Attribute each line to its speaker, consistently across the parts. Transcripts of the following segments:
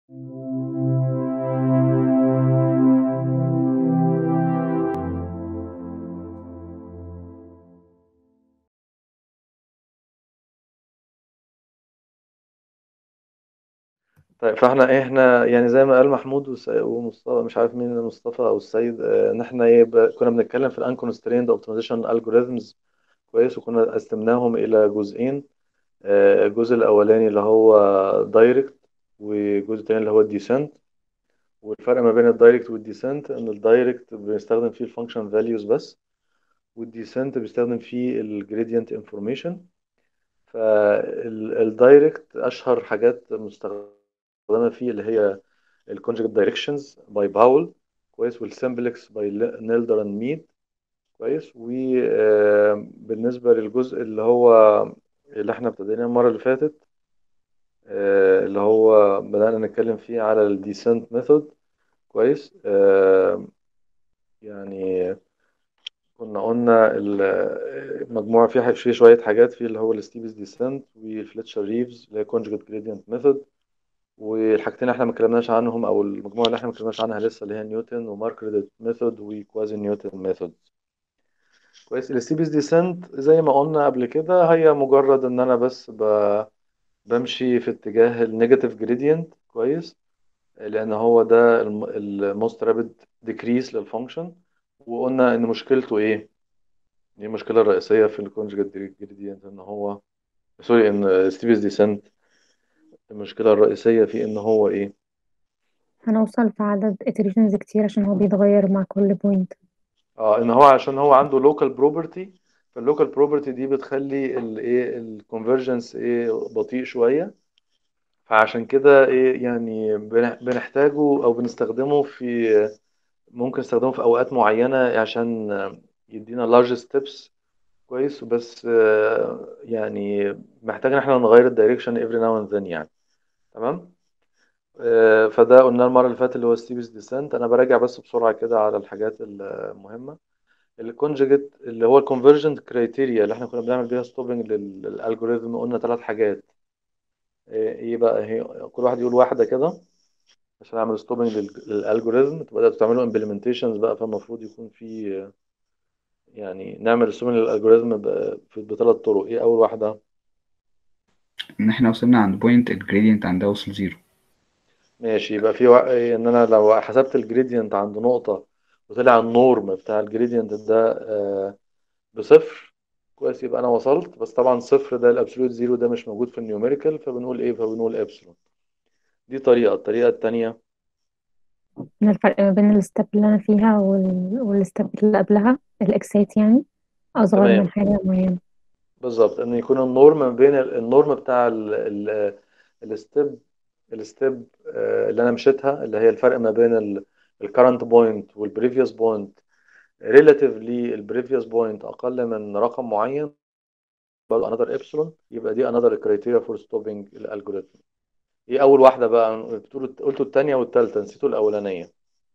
Speaker 1: طيب فاحنا ايه احنا يعني زي ما قال محمود وس- ومصطفى مش عارف مين مصطفى او السيد اه، ان احنا ايه ب- كنا بنتكلم في الانكونستريند اوبتمايزيشن الجوريزمز كويس وكنا قسمناهم الى جزئين اه، الجزء الاولاني اللي هو دايركت والجزء الثاني اللي هو الديسنت والفرق ما بين الدايركت والديسنت ان الدايركت بنستخدم فيه الفانكشن فاليوز بس والديسنت بيستخدم فيه الجريدينت انفورميشن فالدايركت اشهر حاجات مستخدمه فيه اللي هي الكونجكت دايركشنز باي باول كويس والسمبلكس باي نيلدر اند ميد كويس وبالنسبه للجزء اللي هو اللي احنا ابتديناه المره اللي فاتت آه، اللي هو بدأنا نتكلم فيه على الديسنت ميثود كويس آه، يعني كنا قلنا المجموعة فيها فيه شوية حاجات فيه اللي هو الستيفز ديسنت والفليتشر ريفز اللي هي كونجكت جريدينت ميثود والحاجتين اللي احنا ما اتكلمناش عنهم او المجموعة اللي احنا ما اتكلمناش عنها لسه اللي هي نيوتن وماركريت ميثود وكوازي نيوتن ميثود كويس الستيفز ديسنت زي ما قلنا قبل كده هي مجرد ان انا بس ب- بمشي في اتجاه النيجاتيف جريدينت كويس لان هو ده الموست رابيد ديكريس للفانكشن وقلنا ان مشكلته ايه دي المشكله الرئيسيه في الكونجكت جريدينت ان هو سوري ان ستيفز ديسنت المشكله الرئيسيه فيه ان هو ايه
Speaker 2: هنوصل في عدد iterations كتير عشان هو بيتغير مع كل بوينت
Speaker 1: اه ان هو عشان هو عنده لوكال بروبرتي فاللوكال بروبرتي دي بتخلي الايه الكونفرجنس ايه بطيء شويه فعشان كده ايه يعني بن- بنحتاجه او بنستخدمه في ممكن نستخدمه في اوقات معينه عشان يدينا large steps كويس بس آه، يعني محتاج ان احنا نغير الدايركشن every now and then يعني تمام آه، فده قلنا المره اللي فاتت اللي هو ستيفز ديسنت انا براجع بس بسرعه كده على الحاجات المهمه الكونجكت اللي هو الكونفرجنت كرايتيريا اللي احنا كنا بنعمل بيها ستوبنج للالجوريثم قلنا ثلاث حاجات ايه إيه بقى هي كل واحد يقول واحده كده عشان اعمل ستوبنج للالجوريثم تبقى تعملوا امبلمنتيشنز بقى فالمفروض يكون في يعني نعمل ستوبنج للالجوريثم بثلاث طرق ايه اول واحده
Speaker 3: ان احنا وصلنا عند بوينت الجريدينت عندها وصل زيرو
Speaker 1: ماشي يبقى في وق... إيه ان انا لو حسبت الجريدينت عند نقطة وطلع النورم بتاع الجريدينت ده آه، بصفر كويس يبقى انا وصلت بس طبعا صفر ده الابسولوت زيرو ده مش موجود في النيوميريكال فبنقول ايه فبنقول ابسلون دي طريقة الطريقة التانية
Speaker 2: من الفرق ما بين الستep اللي أنا فيها وال... والستep اللي قبلها الإكسات يعني أصغر
Speaker 1: تمام
Speaker 2: من حاجة معينة
Speaker 1: بالظبط ان يكون النورم ما بين ال- النورم بتاع ال... ال... الستيب الستيب آه، اللي انا مشيتها اللي هي الفرق ما بين الكرنت بوينت والبريفيوس بوينت ريلاتيفلي البريفيوس بوينت اقل من رقم معين برضه another epsilon يبقى دي another criteria for stopping الالجوريثم ايه اول واحده بقى بتقولوا قلتوا الثانيه والثالثه نسيتوا الاولانيه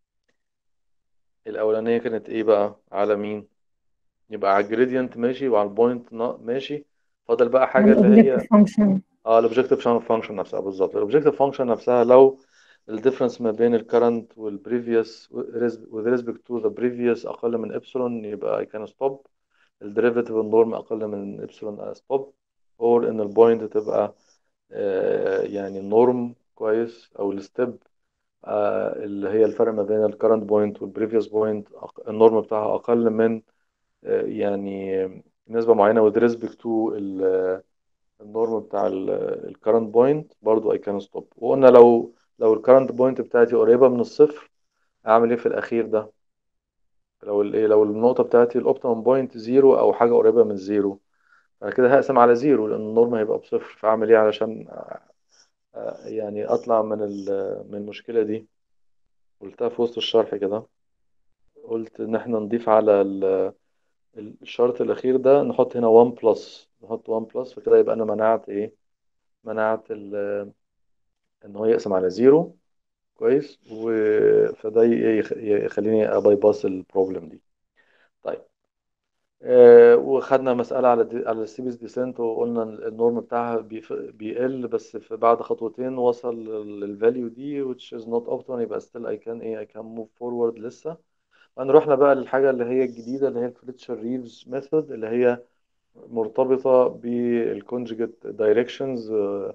Speaker 1: الاولانيه كانت ايه بقى على مين يبقى على الجريدينت ماشي وعلى البوينت ماشي فاضل بقى حاجه اللي
Speaker 2: الأوبجكتيف
Speaker 1: هي
Speaker 2: فانكشن
Speaker 1: اه الاوبجكتيف فانكشن نفسها بالظبط الاوبجكتيف فانكشن نفسها لو الديفرنس ما بين الكرنت والبريفيوس with respect to the previous اقل من epsilon يبقى I can stop الديريفيتيف النورم اقل من ابسلون ستوب اور ان البوينت تبقى آه، يعني النورم كويس او الستيب اللي هي الفرق ما بين الكرنت بوينت والبريفيوس بوينت النورم بتاعها اقل من آه، يعني نسبة معينة with respect to ال- النورم بتاع الكرنت بوينت برضو I can stop وقلنا لو لو الكرنت بوينت بتاعتي قريبة من الصفر اعمل ايه في الاخير ده لو الايه لو النقطة بتاعتي الاوبتيمم بوينت زيرو او حاجة قريبة من زيرو انا كده هقسم على زيرو لان النورم هيبقى بصفر فاعمل ايه علشان آه، يعني اطلع من ال- من المشكله دي قلتها في وسط الشرح كده قلت ان احنا نضيف على ال- الشرط الاخير ده نحط هنا 1 بلس نحط 1 بلس فكده يبقى انا منعت ايه منعت ال- ان هو يقسم على زيرو كويس و فده ي- يخ- يخليني اباي باس البروبلم دي طيب آه، وخدنا مسألة على دي على السيبس ديسنت وقلنا النورم بتاعها بيف- بيقل بس في بعد خطوتين وصل للفاليو دي which is not optimal يبقى still I can ايه I can move forward لسه رحنا بقى للحاجة اللي هي الجديدة اللي هي الفليتشر ريفز ميثود اللي هي مرتبطة بالكونجكت دايركشنز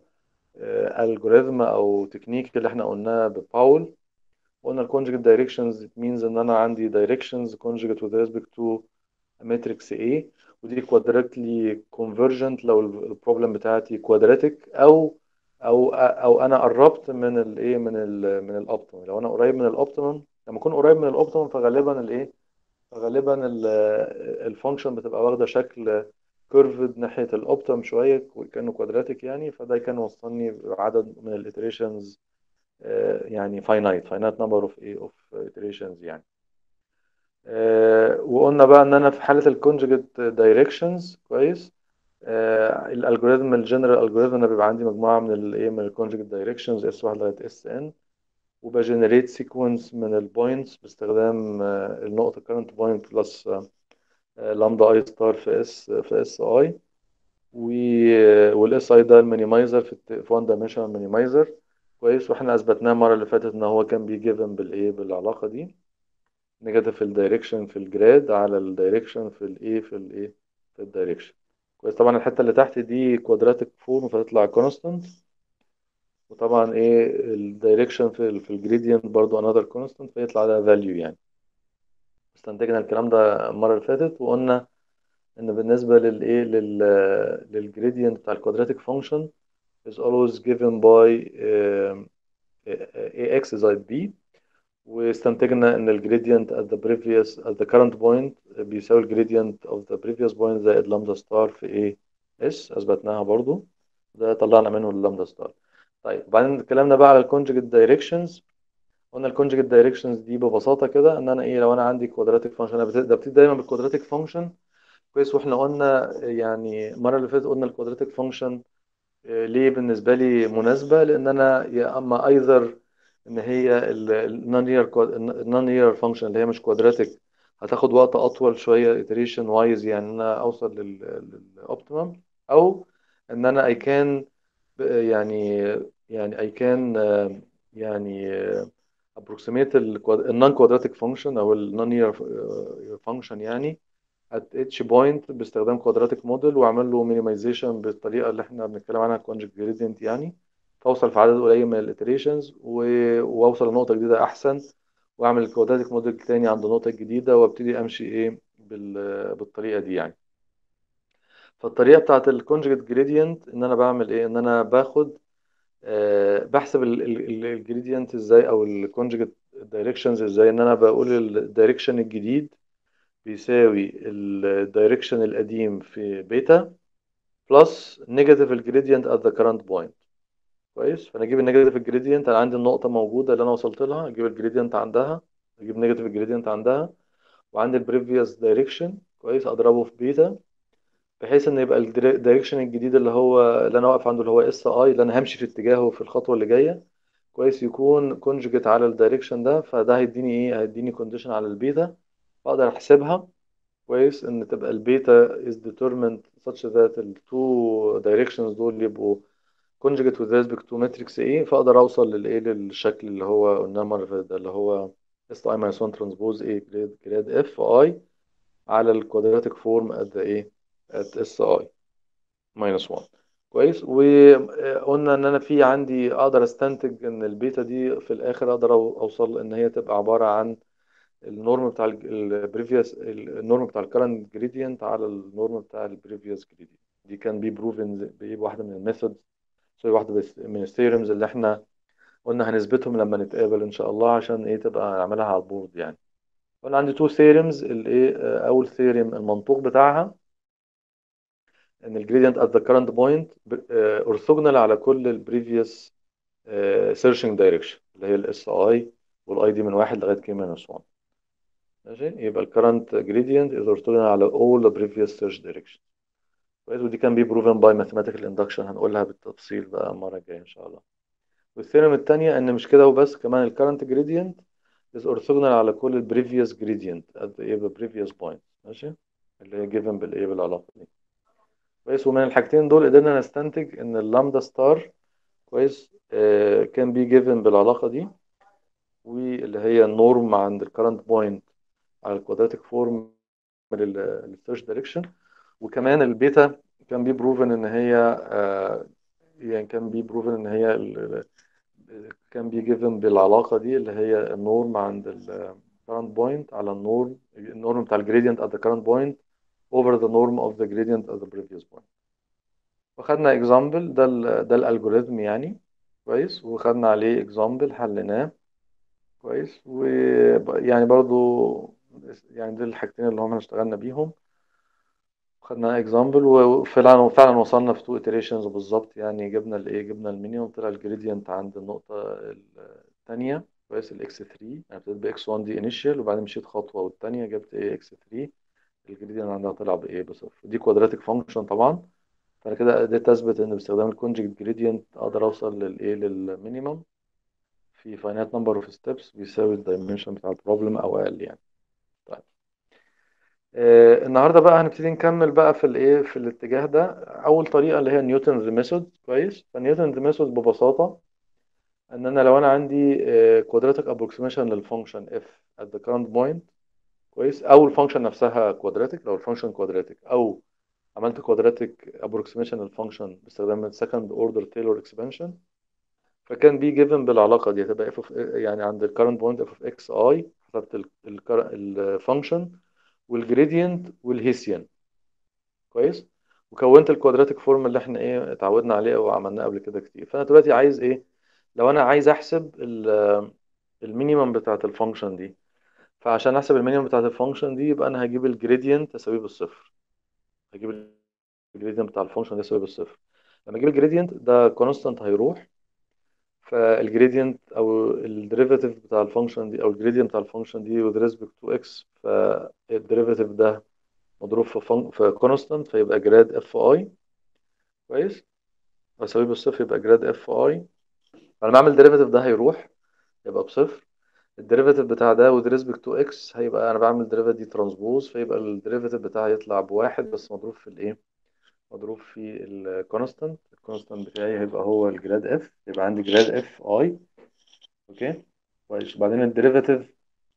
Speaker 1: الجوريزم او تكنيك اللي احنا قلناه بباول قلنا الكونجكت دايركشنز it means ان انا عندي directions conjugate with respect to ماتريكس A ودي كوادراتلي كونفرجنت لو البروبلم بتاعتي كوادراتيك او او او انا قربت من الايه من ال من الاوبتيمم لو انا قريب من الاوبتيمم لما اكون قريب من الاوبتيمم فغالبا الايه فغالبا الفانكشن بتبقى واخده شكل كيرفد ناحيه الاوبتيمم شويه كانه كوادراتيك يعني فده كان وصلني بعدد من الاتريشنز يعني finite finite number of ايه of iterations يعني آه، وقلنا بقى ان انا في حاله الكونجكت دايركشنز كويس الالجوريثم الجنرال الجوريثم انا بيبقى عندي مجموعه من الايه من الكونجكت دايركشنز اس 1 لغايه اس ان وبجنريت سيكونس من البوينتس باستخدام آه، النقطه كارنت بوينت بلس لامدا اي ستار في اس في اس اي والاس اي ده المينيمايزر في الت- في 1 دايمنشنال مينيمايزر كويس واحنا اثبتناه المره اللي فاتت ان هو كان بيجيفن بالايه بالعلاقه دي نيجاتيف الدايركشن في الجراد على الدايركشن في الايه في الايه في الدايركشن كويس طبعا الحته اللي تحت دي كوادراتيك فورم فتطلع كونستانت وطبعا ايه الدايركشن في ال في الجريدينت برضو انذر كونستانت فيطلع ده فاليو يعني استنتجنا الكلام ده المره اللي فاتت وقلنا ان بالنسبه للايه لل للجريدينت بتاع الكوادراتيك فانكشن is always given by um, ax زائد b واستنتجنا ان الجريدينت at the previous at the current point بيساوي الجريدينت of the previous point زائد لامدا ستار في ايه اس اثبتناها برضو ده طلعنا منه اللامدا ستار طيب وبعدين اتكلمنا بقى على الكونجكت دايركشنز قلنا الكونجكت دايركشنز دي ببساطه كده ان انا ايه لو انا عندي كوادراتيك فانكشن انا ببتدي ببتدي دايما بالكوادراتيك فانكشن كويس واحنا قلنا يعني المره اللي فاتت قلنا الكوادراتيك فانكشن ليه بالنسبه لي مناسبه لان انا يا اما ايذر ان هي النون لينير فانكشن اللي هي مش كوادراتيك هتاخد وقت اطول شويه iteration وايز يعني ان انا اوصل للاوبتيمم او ان انا اي كان يعني يعني اي كان يعني approximate النون كوادراتيك فانكشن او النون لينير فانكشن يعني at each point باستخدام كوادراتيك موديل واعمل له مينيمايزيشن بالطريقه اللي احنا بنتكلم عنها كونجكت جريدينت يعني فاوصل في عدد قليل من الاتريشنز واوصل لنقطه جديده احسن واعمل الكوادراتيك موديل تاني عند النقطه الجديده وابتدي امشي ايه بال... بالطريقه دي يعني فالطريقه بتاعت الكونجكت جريدينت ان انا بعمل ايه ان انا باخد آه بحسب الجريدينت ازاي او الكونجكت دايركشنز ازاي ان انا بقول الدايركشن الجديد بيساوي الدايركشن القديم في بيتا بلس نيجاتيف الجريدينت at the current point كويس فانا اجيب النيجاتيف الجريدينت انا عندي النقطه موجوده اللي انا وصلت لها اجيب الجريدينت عندها اجيب نيجاتيف الجريدينت عندها وعندي البريفيوس دايركشن كويس اضربه في بيتا بحيث ان يبقى الدايركشن الجديد اللي هو اللي انا واقف عنده اللي هو اس اي اللي انا همشي في اتجاهه في الخطوه اللي جايه كويس يكون كونجكت على الدايركشن ده فده هيديني ايه هيديني كونديشن على البيتا اقدر احسبها كويس ان تبقى البيتا is determined such that ال two directions دول يبقوا conjugate with respect to matrix A فاقدر اوصل للايه للشكل اللي هو قلناه المره اللي فاتت ده اللي هو S I minus 1 transpose A grade grade F I على الكوادراتيك فورم at the ايه at S I minus 1 كويس وقلنا ان انا في عندي اقدر استنتج ان البيتا دي في الاخر اقدر اوصل ان هي تبقى عباره عن النورم بتاع البريفيوس النورم بتاع الكرنت جريدينت على النورم بتاع البريفيوس جريدينت دي كان بي بروفن بواحده من الميثودز سوري واحده من الثيرمز اللي احنا قلنا هنثبتهم لما نتقابل ان شاء الله عشان ايه تبقى نعملها على البورد يعني قلنا عندي تو ثيرمز الايه اول ثيرم المنطوق بتاعها ان الجريدينت at the current point اورثوجونال على كل البريفيوس سيرشنج دايركشن اللي هي الاس اي والاي دي من واحد لغايه كي ماينس 1 ماشي يبقى ال current gradient is orthogonal على all the previous search directions كويس ودي كان بي proven by mathematical induction هنقولها بالتفصيل بقى المرة الجاية إن شاء الله والثيرم التانية إن مش كده وبس كمان ال current gradient is orthogonal على كل ال previous gradient at the previous point ماشي اللي هي جيفن بالايه بالعلاقه دي كويس ومن الحاجتين دول قدرنا نستنتج ان اللامدا ستار كويس كان بي جيفن بالعلاقه دي واللي هي النورم عند الكرنت بوينت على الكوادراتيك فورم للسيرش دايركشن وكمان البيتا كان بي بروفن ان هي آه، يعني كان بي بروفن ان هي ال- كان بي جيفن بالعلاقه دي اللي هي النورم عند الكرنت بوينت على النورم النورم بتاع الجريدينت at the current point over the norm of the gradient at the previous point وخدنا اكزامبل ده ال ده الالجوريزم يعني كويس وخدنا عليه اكزامبل حليناه كويس ويعني برضو يعني دول الحاجتين اللي هم اشتغلنا بيهم خدنا اكزامبل وفعلا وفعلا وصلنا في تو iterations بالظبط يعني جبنا الايه جبنا المينيمم طلع الجريدينت عند النقطة الثانية كويس الاكس 3 يعني ابتديت باكس 1 دي انيشال وبعدين مشيت خطوة والثانية جبت ايه اكس 3 الجريدينت عندها طلع بايه بصفر دي كوادراتيك فانكشن طبعا فانا كده قدرت اثبت ان باستخدام الكونجكت جريدينت اقدر اوصل للايه للمينيمم في finite number of steps بيساوي الدايمنشن بتاع البروبلم او اقل يعني طيب آه النهارده بقى هنبتدي نكمل بقى في الايه في الاتجاه ده اول طريقه اللي هي نيوتنز ميثود كويس فنيوتنز ميثود ببساطه ان انا لو انا عندي كوادراتيك ابروكسيميشن للفانكشن اف at the current point كويس او الفانكشن نفسها كوادراتيك لو الفانكشن كوادراتيك او عملت كوادراتيك ابروكسيميشن للفانكشن باستخدام السكند اوردر تايلور اكسبانشن فكان بي جيفن بالعلاقه دي هتبقى اف يعني عند الكرنت بوينت اف اوف اكس اي حسبت الفانكشن والجريدينت والهيسيان كويس وكونت الكوادراتيك فورم اللي احنا ايه اتعودنا عليه او عملناه قبل كده كتير فانا دلوقتي عايز ايه لو انا عايز احسب المينيمم بتاعت الفانكشن دي فعشان احسب المينيمم بتاعت الفانكشن دي يبقى انا هجيب الجريدينت اساويه بالصفر هجيب الجريدينت بتاع الفانكشن ده اساويه بالصفر لما اجيب الجريدينت ده كونستانت هيروح فالجريدينت او الديريفاتيف بتاع الفانكشن دي او الجريدينت بتاع الفانكشن دي with respect to x فالديريفاتيف ده مضروب في فن... في كونستانت فيبقى جراد اف اي كويس بساويه بالصفر يبقى جراد اف اي فلما اعمل الديريفاتيف ده هيروح يبقى بصفر الديريفاتيف بتاع ده with respect to x هيبقى انا بعمل ديريفاتيف دي ترانسبوز فيبقى الديريفاتيف بتاعي يطلع بواحد بس مضروب في الايه مضروب في الكونستانت الكونستانت بتاعي هيبقى هو الجراد اف يبقى عندي جراد اف اي اوكي كويس وبعدين الديريفاتيف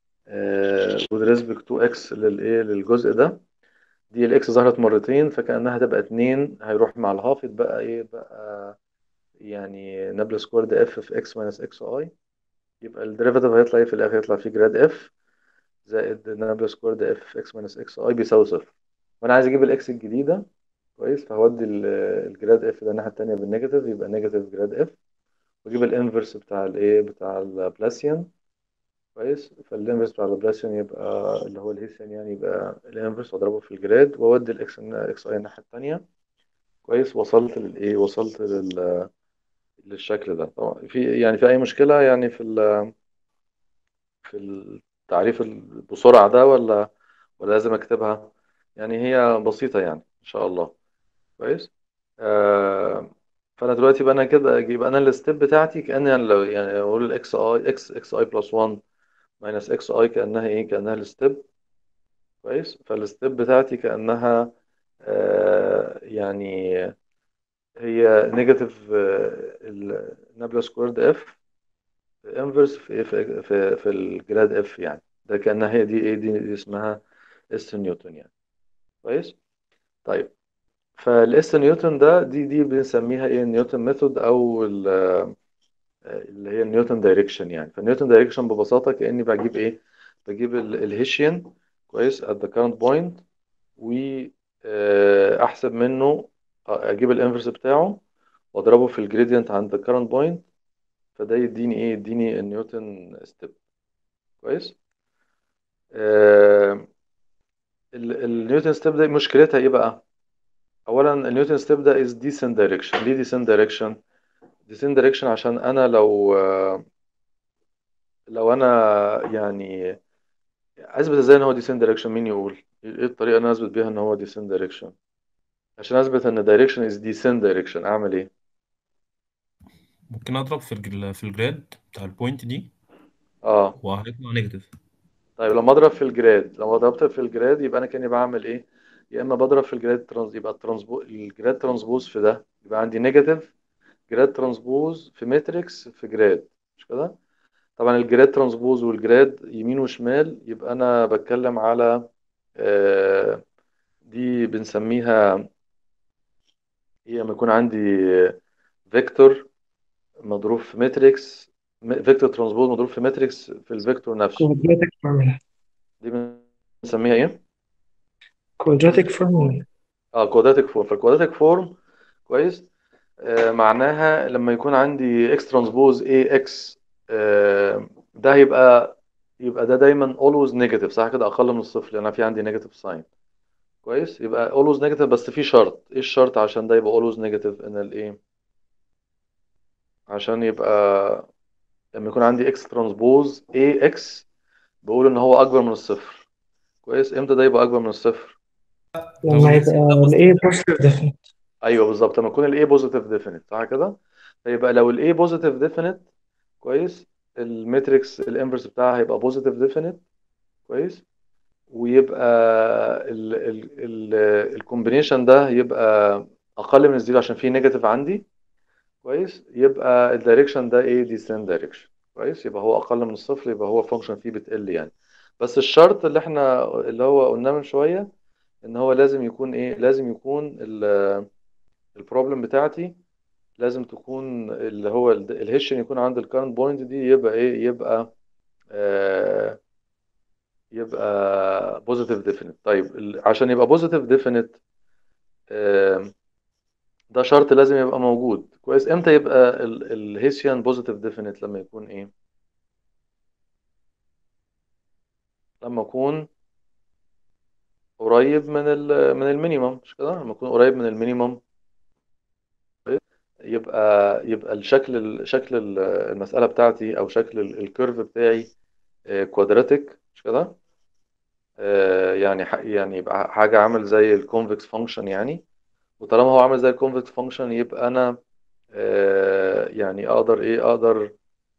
Speaker 1: with respect to x للايه للجزء ده دي الاكس ظهرت مرتين فكأنها تبقى اتنين هيروح مع الهاف يتبقى ايه بقى يعني نابل سكوير ده اف في اكس ماينس اكس اي يبقى الديريفاتيف هيطلع ايه في الاخر يطلع فيه جراد اف زائد نابل سكوير ده اف في اكس ماينس اكس اي بيساوي صفر وانا عايز اجيب الاكس الجديده كويس فهودي الجراد اف ده الناحيه التانيه بالنيجاتيف يبقى نيجاتيف جراد اف واجيب الانفرس بتاع الايه بتاع البلاسيان كويس فالانفرس بتاع البلاسيان يبقى اللي هو الهيسيان يعني يبقى الانفرس واضربه في الجراد واودي الاكس اكس اي الناحيه التانيه كويس وصلت للايه وصلت لل للشكل ده طبعا في يعني في اي مشكله يعني في ال في التعريف ال- بسرعه ده ولا ولا لازم اكتبها يعني هي بسيطه يعني ان شاء الله كويس آه فانا دلوقتي بقى انا كده يبقى انا الستيب بتاعتي كاني أنا لو يعني اقول الاكس اي اكس اكس اي بلس 1 ماينس اكس اي كانها ايه كانها الستيب كويس فالستيب بتاعتي كانها آه يعني هي نيجاتيف النابلا سكويرد اف انفرس في في في, في الجراد اف يعني ده كانها هي دي ايه دي, دي اسمها اس نيوتن يعني كويس طيب فالاس نيوتن ده دي دي بنسميها ايه نيوتن ميثود او ال- اللي هي النيوتن دايركشن يعني فالنيوتن دايركشن ببساطه كاني بجيب ايه بجيب ال- الهيشيان كويس at the current point واحسب منه اجيب الانفرس بتاعه واضربه في الجريدينت عند the current point فده يديني ايه يديني النيوتن ستيب كويس آه ال- النيوتن ستيب ده مشكلتها ايه بقى اولا النيوتن ستيب ده is descent direction ليه descent direction descent direction عشان انا لو آه، لو انا يعني اثبت ازاي ان هو descent direction مين يقول ايه الطريقه اللي انا اثبت بيها ان هو descent direction عشان اثبت ان direction is descent direction اعمل ايه
Speaker 4: ممكن اضرب في الجل... في الجراد بتاع البوينت دي
Speaker 1: اه
Speaker 4: وهيطلع نيجاتيف
Speaker 1: طيب لما اضرب في الجراد لما ضربت في الجراد يبقى انا كاني بعمل ايه يا اما بضرب في الجراد ترانز يبقى الترانسبو الجراد ترانسبوز في ده يبقى عندي نيجاتيف جراد ترانسبوز في ماتريكس في جراد مش كده طبعا الجراد ترانسبوز والجراد يمين وشمال يبقى انا بتكلم على آه، دي بنسميها هي لما يكون عندي فيكتور مضروب في ماتريكس فيكتور ترانسبوز مضروب في ماتريكس في الفيكتور نفسه
Speaker 5: quadratic formula
Speaker 1: دي بنسميها ايه؟
Speaker 5: quadratic formula
Speaker 1: اه كوادراتيك فورم فالكوادراتيك فورم كويس آه معناها لما يكون عندي اكس ترانسبوز اي اكس آه ده هيبقى يبقى ده دايما always نيجاتيف صح كده اقل من الصفر لان أنا في عندي نيجاتيف ساين كويس يبقى always نيجاتيف بس في شرط ايه الشرط عشان ده يبقى always نيجاتيف ان الايه عشان يبقى لما يكون عندي اكس ترانسبوز اي اكس بقول ان هو اكبر من الصفر كويس امتى ده يبقى اكبر من الصفر
Speaker 5: لما يبقى ال A positive definite
Speaker 1: ايوه بالظبط لما يكون الاي بوزيتيف ديفينيت صح كده فيبقى لو الاي بوزيتيف ديفينيت كويس الماتريكس الانفرس بتاعها هيبقى بوزيتيف ديفينيت كويس ويبقى ال ال ال الكومبينيشن ده يبقى اقل من الزيرو عشان فيه نيجاتيف عندي كويس يبقى الدايركشن ده ايه ديسند دايركشن كويس يبقى هو اقل من الصفر يبقى هو فانكشن فيه بتقل يعني بس الشرط اللي احنا اللي هو قلناه من شويه ان هو لازم يكون ايه لازم يكون البروبلم بتاعتي لازم تكون اللي هو الهيشن يكون عند الكارنت بوينت دي يبقى ايه يبقى آه يبقى بوزيتيف ديفينيت طيب ال- عشان يبقى بوزيتيف ديفينيت ده شرط لازم يبقى موجود كويس امتى يبقى الهيسيان بوزيتيف ديفينيت لما يكون ايه لما اكون قريب من ال من المينيمم مش كده لما اكون قريب من المينيمم يبقى يبقى الشكل شكل ال- المسألة بتاعتي او شكل ال- الكيرف بتاعي كوادراتيك مش كده آه، يعني ح- يعني يبقى حاجة عامل زي الكونفكس فانكشن يعني وطالما هو عامل زي الكونفكس فانكشن يبقى انا آه، يعني اقدر ايه اقدر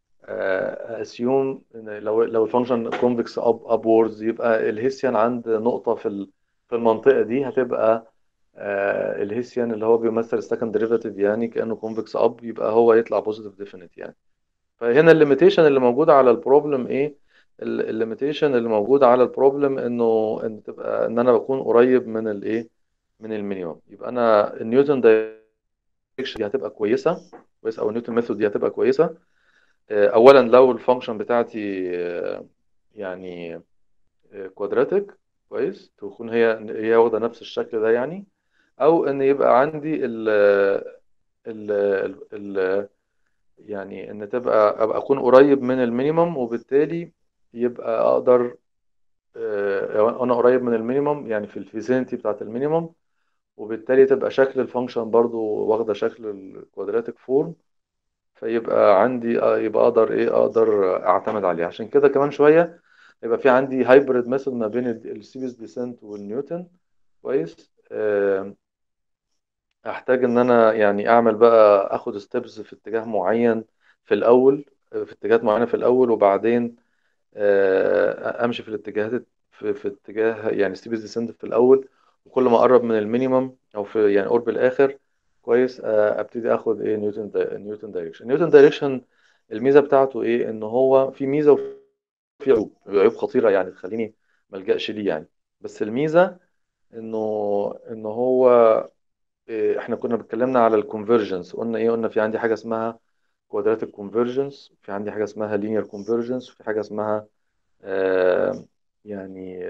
Speaker 1: اسيوم ان لو لو الفانكشن كونفكس اب ابوردز يبقى الهيسيان عند نقطة في ال- في المنطقة دي هتبقى آه، الهيسيان اللي هو بيمثل السكند ديريفاتيف يعني كأنه كونفكس اب يبقى هو يطلع بوزيتيف ديفينيت يعني فهنا الليميتيشن اللي موجود على البروبلم ايه الليميتيشن اللي موجود على البروبلم انه ان تبقى ان انا بكون قريب من الايه من المينيمم يبقى انا النيوتن دايركشن دي هتبقى كويسه كويس او النيوتن ميثود دي هتبقى كويسه آه، اولا لو الفانكشن بتاعتي آه، يعني كوادراتيك كويس تكون هي هي واخده نفس الشكل ده يعني او ان يبقى عندي ال ال ال يعني ان تبقى ابقى اكون قريب من المينيمم وبالتالي يبقى اقدر آه، انا قريب من المينيمم يعني في الفيزينيتي بتاعت المينيمم وبالتالي تبقى شكل الفانكشن برضو واخده شكل الكوادراتيك فورم فيبقى عندي آه، يبقى اقدر ايه اقدر اعتمد عليه عشان كده كمان شويه يبقى في عندي هايبريد ميثود ما بين السيريز ديسنت والنيوتن كويس آه، احتاج ان انا يعني اعمل بقى اخد ستيبس في اتجاه معين في الاول في اتجاهات معينه في الاول وبعدين آه، امشي في الاتجاهات في, في اتجاه يعني ستيبس ديسنت في الاول وكل ما اقرب من المينيمم او في يعني قرب الاخر كويس آه، ابتدي اخد ايه نيوتن دا نيوتن دايركشن نيوتن دايركشن الميزه بتاعته ايه ان هو في ميزه وفي عيوب عيوب خطيره يعني تخليني ما الجاش ليه يعني بس الميزه انه ان هو إيه، احنا كنا اتكلمنا على الكونفرجنس قلنا ايه قلنا في عندي حاجه اسمها كوادراتيك كونفرجنس في عندي حاجه اسمها لينير كونفرجنس وفي حاجه اسمها آه يعني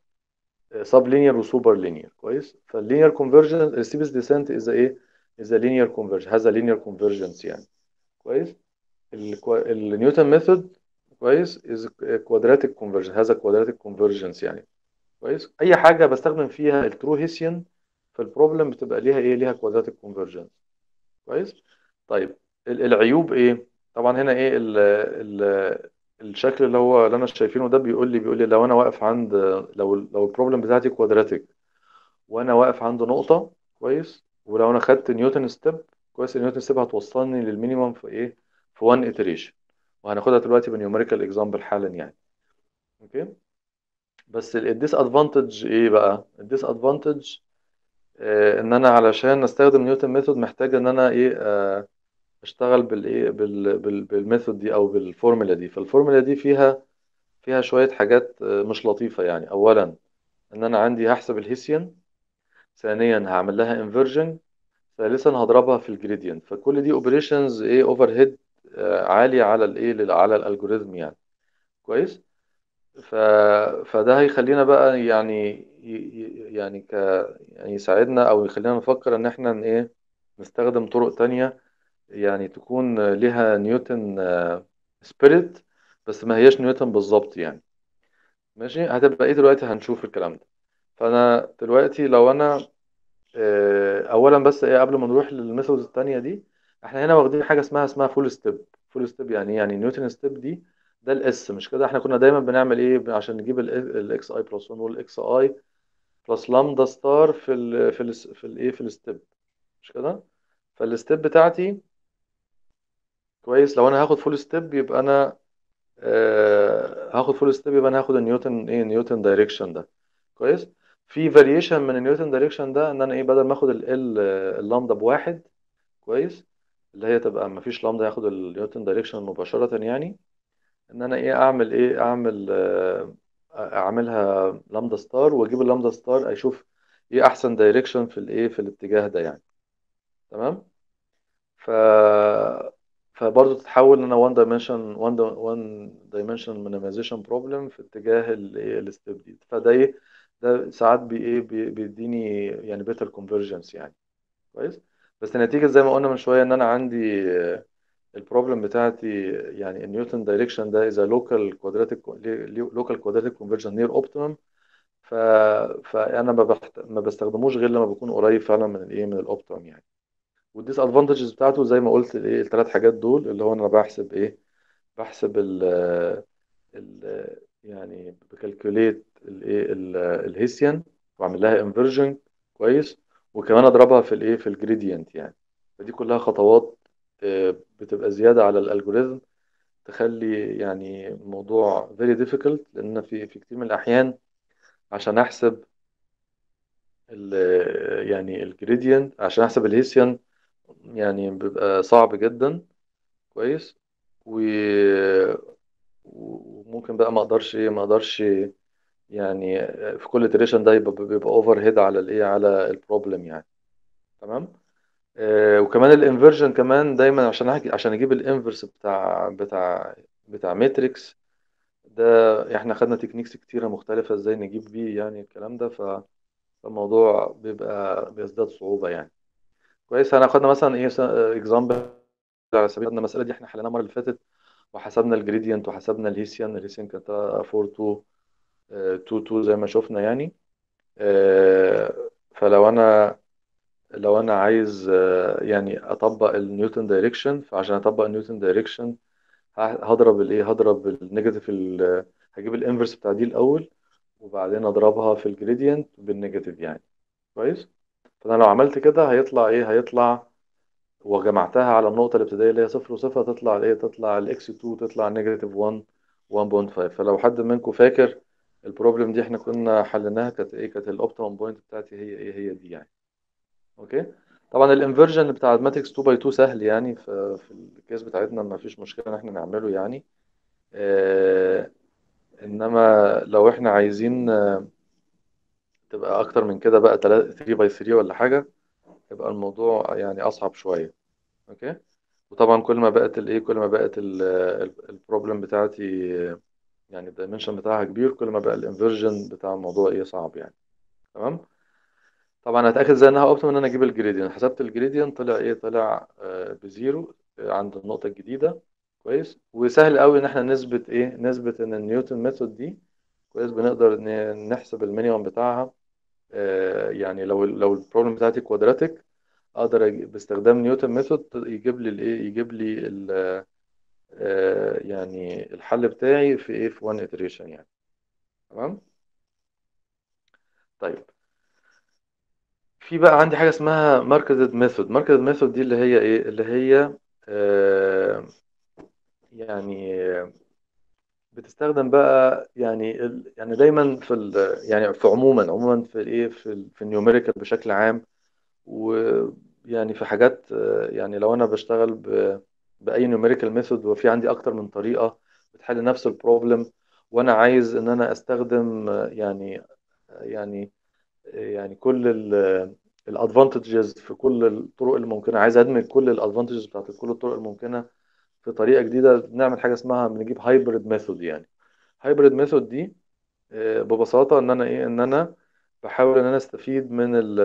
Speaker 1: سب لينير وسوبر لينير كويس فاللينير كونفرجنس السيبس ديسنت از ايه از لينير كونفرجن هذا لينير كونفرجنس يعني كويس الكوا- النيوتن ميثود كويس از كوادراتيك كونفرجن هذا كوادراتيك كونفرجنس يعني كويس اي حاجه بستخدم فيها الترو هيسيان في البروبلم بتبقى ليها ايه ليها كوادراتيك كونفرجنس كويس طيب ال- العيوب ايه طبعا هنا ايه ال ال الشكل اللي هو اللي انا شايفينه ده بيقول لي بيقول لي لو انا واقف عند لو لو البروبلم بتاعتي كوادراتيك وانا واقف عند نقطه كويس ولو انا خدت نيوتن ستيب كويس النيوتن ستيب هتوصلني للمينيمم في ايه في 1 iteration وهناخدها دلوقتي بنيوميريكال اكزامبل حالا يعني اوكي بس الديس ادفانتج ايه بقى الديس ادفانتج ان انا علشان استخدم نيوتن ميثود محتاج ان انا ايه آه، اشتغل بالايه بال بال بالميثود دي او بالفورمولا دي فالفورمولا دي فيها فيها شوية حاجات آه، مش لطيفة يعني اولا ان انا عندي هحسب الهيسيان ثانيا هعمل لها انفرجن ثالثا هضربها في الجريدينت فكل دي اوبريشنز ايه اوفر هيد عالية على الايه لل- على الالجوريزم يعني كويس ف... فده هيخلينا بقى يعني ي... ي- يعني ك يعني يساعدنا او يخلينا نفكر ان احنا ن- ايه نستخدم طرق تانية يعني تكون لها نيوتن سبيريت بس ما هياش نيوتن بالظبط يعني ماشي هتبقى ايه دلوقتي هنشوف الكلام ده فانا دلوقتي لو انا آه، اولا بس ايه قبل ما نروح للميثودز التانية دي احنا هنا واخدين حاجه اسمها اسمها فول ستيب فول ستيب يعني إيه؟ يعني نيوتن ستيب دي ده الاس مش كده احنا كنا دايما بنعمل ايه عشان نجيب الاكس اي بلس 1 والاكس اي بلس لامدا ستار في ال في ال في الايه في الستيب مش كده فالستيب بتاعتي كويس لو انا هاخد فول ستيب يبقى انا آه هاخد فول ستيب يبقى انا هاخد النيوتن ايه نيوتن دايركشن ده كويس في فاريشن من النيوتن دايركشن ده ان انا ايه بدل ما اخد ال اللامدا بواحد كويس اللي هي تبقى ما فيش لامدا هاخد النيوتن دايركشن مباشرة يعني ان انا ايه اعمل ايه اعمل آه، اعملها لامدا ستار واجيب اللامدا ستار اشوف ايه احسن دايركشن في الايه في الاتجاه ده يعني تمام ف فبرضه تتحول لنا وان دايمنشن وان وان دايمنشن مينيمايزيشن بروبلم في اتجاه الايه الستيب دي فده ايه ده ساعات بي ايه بي- بيديني يعني بيتر كونفرجنس يعني كويس بس النتيجه زي ما قلنا من شويه ان انا عندي البروبلم بتاعتي يعني النيوتن دايركشن ده اذا لوكال كوادراتيك لوكال كوادراتيك كونفرجن نير اوبتيمم ف فانا ما بحت... ما بستخدموش غير لما بكون قريب فعلا من الايه من الاوبتيمم يعني والديس ادفانتجز بتاعته زي ما قلت الايه الثلاث حاجات دول اللي هو انا بحسب ايه بحسب ال ال يعني بكالكوليت الايه الهيسيان واعمل لها انفرجن كويس وكمان اضربها في الايه في الجريدينت يعني فدي كلها خطوات آه، بتبقى زيادة على الالجوريزم تخلي يعني الموضوع very difficult لان في في كتير من الاحيان عشان احسب ال يعني الجريدينت عشان احسب الهيسيان يعني بيبقى صعب جدا كويس و وممكن بقى ما اقدرش ايه ما اقدرش يعني في كل iteration ده يبقى بيبقى اوفر هيد على الايه على البروبلم يعني تمام آه، وكمان الانفرجن كمان دايما عشان أحكي عشان اجيب الانفرس بتاع بتاع بتاع ماتريكس ده احنا خدنا تكنيكس كتيرة مختلفة ازاي نجيب بيه يعني الكلام ده ف- فالموضوع بيبقى بيزداد صعوبة يعني كويس انا خدنا مثلا ايه اكزامبل على سبيل المثال المسألة دي احنا حليناها المرة اللي فاتت وحسبنا الجريدينت وحسبنا الهيسيان الهيسيان كانت 4 2 2 2 زي ما شفنا يعني آه، فلو انا لو انا عايز آه، يعني اطبق النيوتن دايركشن فعشان اطبق النيوتن دايركشن هضرب الايه هضرب النيجاتيف ال- هجيب الانفرس بتاع دي الاول وبعدين اضربها في الجريدينت بالنيجاتيف يعني كويس فانا لو عملت كده هيطلع ايه هيطلع وجمعتها على النقطة الابتدائية اللي هي صفر وصفر تطلع الايه تطلع الاكس 2 تطلع نيجاتيف 1 1.5 فلو حد منكم فاكر البروبلم دي احنا كنا حليناها كانت ايه كانت الاوبتيمم بوينت بتاعتي هي ايه هي دي يعني اوكي طبعا الانفرجن بتاع الماتريكس 2 باي 2 سهل يعني في في الكيس بتاعتنا ما فيش مشكلة ان احنا نعمله يعني آه انما لو احنا عايزين آه، تبقى اكتر من كده بقى 3 باي 3 ولا حاجة يبقى الموضوع يعني اصعب شوية اوكي وطبعا كل ما بقت الايه كل ما بقت البروبلم بتاعتي آه، يعني الدايمنشن بتاعها كبير كل ما بقى الانفرجن بتاع الموضوع ايه صعب يعني تمام طبعا هتاكد ازاي انها اوبتيمم ان انا اجيب الجريدينت حسبت الجريدينت طلع ايه طلع آه، بزيرو آه، عند النقطه الجديده كويس وسهل قوي ان احنا نثبت ايه نثبت ان النيوتن ميثود دي كويس بنقدر ن- نحسب المينيمم بتاعها آه، يعني لو لو البروبلم بتاعتي كوادراتيك اقدر أجي- باستخدام نيوتن ميثود يجيب لي الايه يجيب لي ال- آه، يعني الحل بتاعي في ايه في وان iteration يعني تمام طيب في بقى عندي حاجة اسمها marketed method marketed method دي اللي هي ايه اللي هي آه يعني بتستخدم بقى يعني ال... يعني دايما في ال... يعني في عموما عموما في الايه في ال... في النيوميريكال بشكل عام ويعني في حاجات آه، يعني لو انا بشتغل ب... باي نيوميريكال ميثود وفي عندي اكتر من طريقه بتحل نفس البروبلم وانا عايز ان انا استخدم آه، يعني يعني يعني كل الادفانتجز في كل الطرق الممكنه عايز ادمج كل الادفانتجز بتاعت كل الطرق الممكنه في طريقه جديده بنعمل حاجه اسمها بنجيب هايبريد ميثود يعني هايبريد ميثود دي آه، ببساطه ان انا ايه ان انا بحاول ان انا استفيد من ال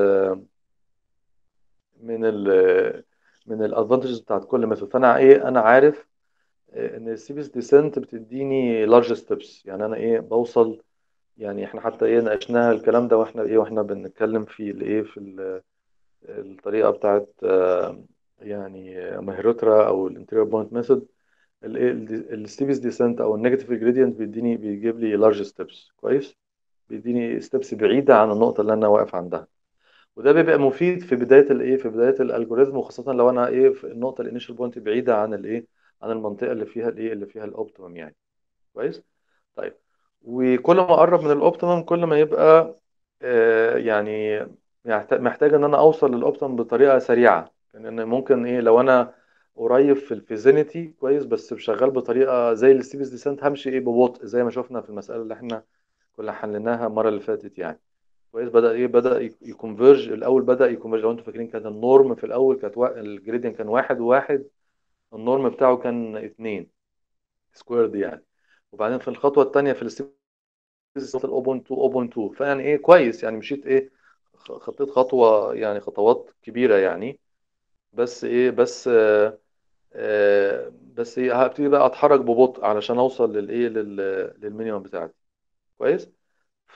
Speaker 1: من ال من الادفانتجز بتاعت كل ميثود فانا ايه انا عارف آه، ان السيبس ديسنت بتديني لارج ستيبس يعني انا ايه بوصل يعني احنا حتى ايه ناقشناها الكلام ده واحنا ايه واحنا بنتكلم في الايه في ال- الطريقه بتاعت آه، يعني ماهيروترا او الانتيريور بوينت ميثود الايه الستيبس ديسنت او النيجاتيف جريدينت بيديني بيجيب لي لارج ستيبس كويس بيديني ستيبس بعيده عن النقطه اللي انا واقف عندها وده بيبقى مفيد في بدايه الايه في بدايه الالجوريزم وخاصه لو انا ايه في النقطه الانيشال بوينت بعيده عن الايه عن المنطقه اللي فيها الايه اللي فيها الاوبتيمم يعني كويس طيب وكل ما اقرب من الاوبتيمم كل ما يبقى آه، يعني يحت- محتاج ان انا اوصل للاوبتيمم بطريقه سريعه لان ممكن ايه لو انا قريب في الفيزينيتي كويس بس شغال بطريقه زي الستيبس ديسنت همشي ايه ببطء زي ما شفنا في المساله اللي احنا كنا حليناها المره اللي فاتت يعني كويس بدا ايه بدا يكونفيرج الاول بدا يكونفيرج لو انتوا فاكرين كانت النورم في الاول كانت وا... الجريدينت كان واحد وواحد النورم بتاعه كان اتنين سكويرد يعني وبعدين في الخطوه الثانيه في الستيبس الاوبن 2 اوبن 2 فيعني ايه كويس يعني مشيت ايه خ- خطيت خطوه يعني خطوات كبيره يعني بس ايه بس آه آه بس ايه هبتدي بقى اتحرك ببطء علشان اوصل للايه لل للمينيمم بتاعتي كويس ف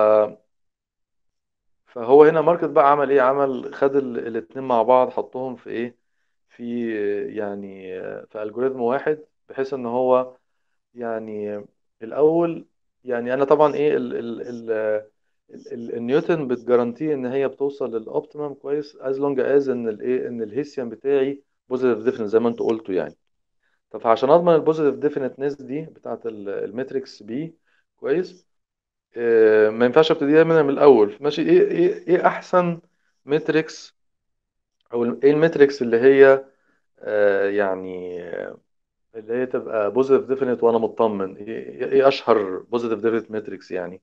Speaker 1: فهو هنا ماركت بقى عمل ايه عمل خد الاثنين مع بعض حطهم في ايه في يعني آه، في الجوريزم واحد بحيث ان هو يعني الاول يعني انا طبعا ايه ال ال ال ال- ال- النيوتن بتجارانتي ان هي بتوصل للاوبتيمم كويس از لونج از ان الايه ان الهيسيان بتاعي بوزيتيف ديفينيت زي ما انتوا قلتوا يعني طب فعشان اضمن البوزيتيف ديفينيتنس دي بتاعت ال- الماتريكس بي كويس آه، ما ينفعش ابتديها منها من الاول ماشي ايه ايه ايه احسن ماتريكس او ايه الماتريكس اللي هي آه، يعني آه، اللي هي تبقى بوزيتيف ديفينيت وانا مطمن ايه ايه اشهر بوزيتيف ديفينيت ماتريكس يعني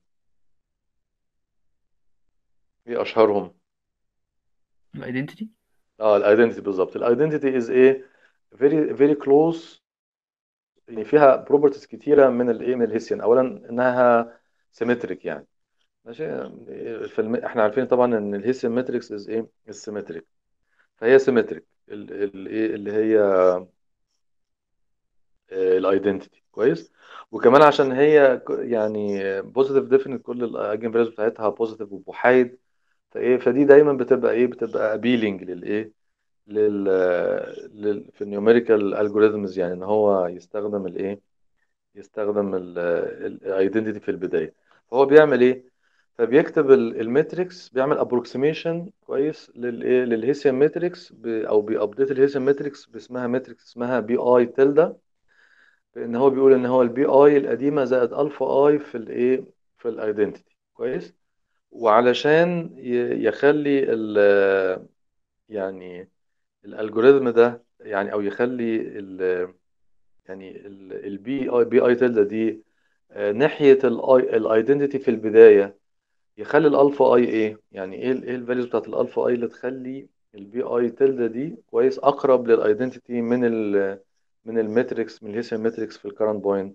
Speaker 1: ايه اشهرهم
Speaker 3: الايدنتيتي
Speaker 1: اه الايدنتيتي بالظبط الايدنتيتي از ايه فيري فيري كلوز يعني فيها بروبرتيز كتيره من الايه من الهيسيان اولا انها سيمتريك يعني ماشي في الم... احنا عارفين طبعا ان الهيسيان ماتريكس از ايه السيمتريك فهي سيمتريك الايه اللي هي الايدنتيتي كويس وكمان عشان هي ك- يعني بوزيتيف ديفينيت كل الايجن فاليوز بتاعتها بوزيتيف ومحايد فايه فدي دايما بتبقى ايه بتبقى ابيلينج للايه لل, لل في النيوميريكال الجوريزمز يعني ان هو يستخدم الايه يستخدم الايدنتيتي في البدايه فهو بيعمل ايه فبيكتب الماتريكس بيعمل ابروكسيميشن كويس للايه للهيسيان ماتريكس او بيابديت الهيسيان ماتريكس باسمها ماتريكس اسمها بي اي تلدا بان هو بيقول ان هو البي اي القديمه زائد الفا اي في الايه في الايدنتيتي كويس وعلشان ي- يخلي ال يعني الالجوريزم ده يعني او يخلي ال يعني البي اي بي اي تلدا دي آه، ناحيه الاي الايدنتيتي في البدايه يخلي الالفا اي ايه يعني ايه ال- ايه الفاليوز بتاعت الالفا اي اللي تخلي البي اي تلدا دي كويس اقرب للايدنتيتي من ال من الماتريكس من الهيسيان ماتريكس في الكرنت بوينت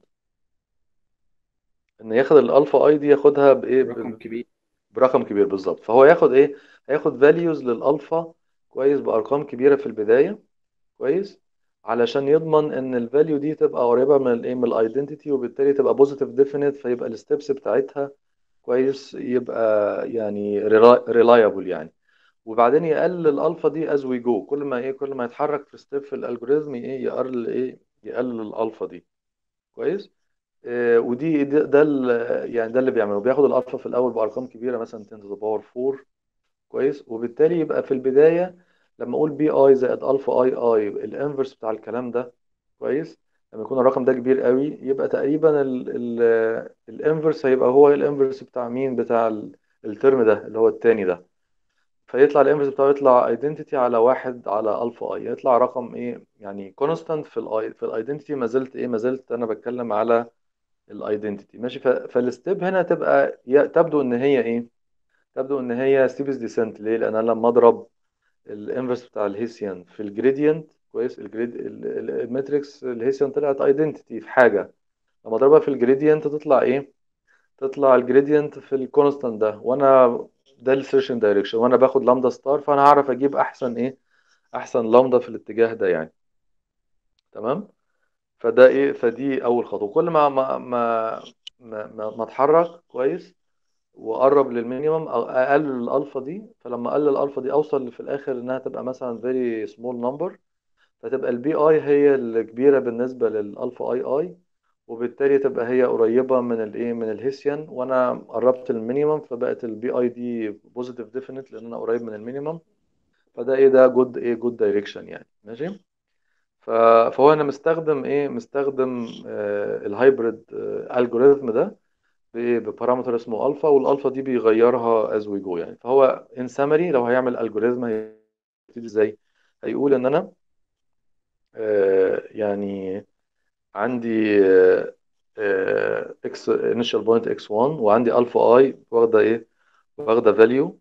Speaker 1: ان ياخد الالفا اي دي ياخدها بايه
Speaker 3: رقم
Speaker 1: ب-
Speaker 3: كبير
Speaker 1: برقم كبير بالظبط فهو ياخد ايه هياخد فاليوز للالفا كويس بارقام كبيره في البدايه كويس علشان يضمن ان الفاليو دي تبقى قريبه من الايه من الايدنتيتي وبالتالي تبقى بوزيتيف ديفينيت فيبقى الستبس بتاعتها كويس يبقى يعني ريلايبل يعني وبعدين يقلل الالفا دي از وي جو كل ما ايه كل ما يتحرك في ستيب في الالجوريزم ايه يقلل ايه يقلل الالفا دي كويس آه، ودي ده, ده ال- يعني ده اللي بيعمله بياخد الالفا في الاول بارقام كبيره مثلا 10 to the power 4 كويس وبالتالي يبقى في البدايه لما اقول بي اي زائد الفا اي اي الانفرس بتاع الكلام ده كويس لما يكون الرقم ده كبير قوي يبقى تقريبا الانفرس هيبقى هو الانفرس بتاع مين بتاع ال- الترم ده اللي هو التاني ده فيطلع الانفرس بتاعه يطلع ايدنتيتي على واحد على الفا اي يطلع رقم ايه يعني كونستانت في الاي في الايدنتيتي ما زلت ايه ما زلت انا بتكلم على الايدنتيتي ماشي ف- فالستيب هنا تبقى ي- تبدو ان هي ايه تبدو ان هي ستيبس ديسنت ليه لان انا لما اضرب الانفرس بتاع الهيسيان في الجريدينت كويس الجريد ال- ال- الماتريكس الهيسيان طلعت ايدنتيتي في حاجه لما اضربها في الجريدينت تطلع ايه تطلع الجريدينت في الكونستانت ده وانا ده السيرشن دايركشن وانا باخد لامدا ستار فانا هعرف اجيب احسن ايه احسن لامدا في الاتجاه ده يعني تمام فده ايه فدي اول خطوه كل ما ما ما ما, ما, ما اتحرك كويس واقرب للمينيمم أو اقلل الالفا دي فلما اقلل الالفا دي اوصل في الاخر انها تبقى مثلا فيري سمول نمبر فتبقى البي اي هي الكبيره بالنسبه للالفا اي اي وبالتالي تبقى هي قريبه من الايه من الهيسيان وانا قربت المينيمم فبقت البي اي دي بوزيتيف ديفينيت لان انا قريب من المينيمم فده ايه ده جود ايه جود دايركشن يعني ماشي ف- فهو انا مستخدم ايه مستخدم آه الهايبريد آه الجوريثم ده ب- ببارامتر اسمه الفا والالفا دي بيغيرها از وي جو يعني فهو ان سمري لو هيعمل الجوريثم هيبتدي ازاي هيقول ان انا آه يعني عندي اكس انيشال بوينت اكس 1 وعندي الفا اي واخده ايه واخده فاليو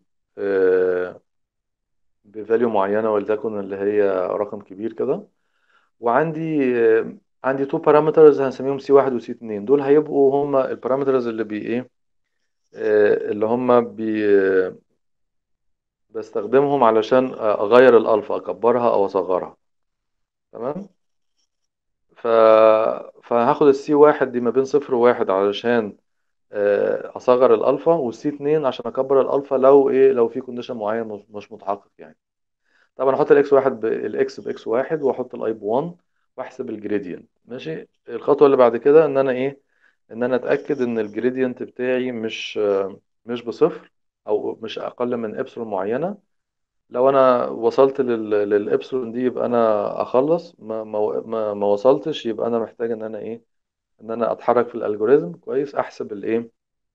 Speaker 1: بفاليو معينه ولتكن اللي هي رقم كبير كده وعندي آه، عندي تو بارامترز هنسميهم سي 1 وسي 2 دول هيبقوا هما البارامترز اللي بي ايه آه، اللي هما بي آه، بستخدمهم علشان اغير الالفا اكبرها او اصغرها تمام ف... فهاخد السي واحد دي ما بين صفر وواحد علشان آه، اصغر الالفا والسي 2 عشان اكبر الالفا لو ايه لو في كونديشن معين مش مش متحقق يعني طبعا احط الاكس واحد بالاكس باكس واحد واحط الاي ب 1 واحسب الجريدينت ماشي الخطوه اللي بعد كده ان انا ايه ان انا اتاكد ان الجريدينت بتاعي مش آه، مش بصفر او مش اقل من ابسلون معينه لو انا وصلت لل... للابسلون دي يبقى انا اخلص ما ما ما, ما وصلتش يبقى انا محتاج ان انا ايه ان انا اتحرك في الالجوريزم كويس احسب الايه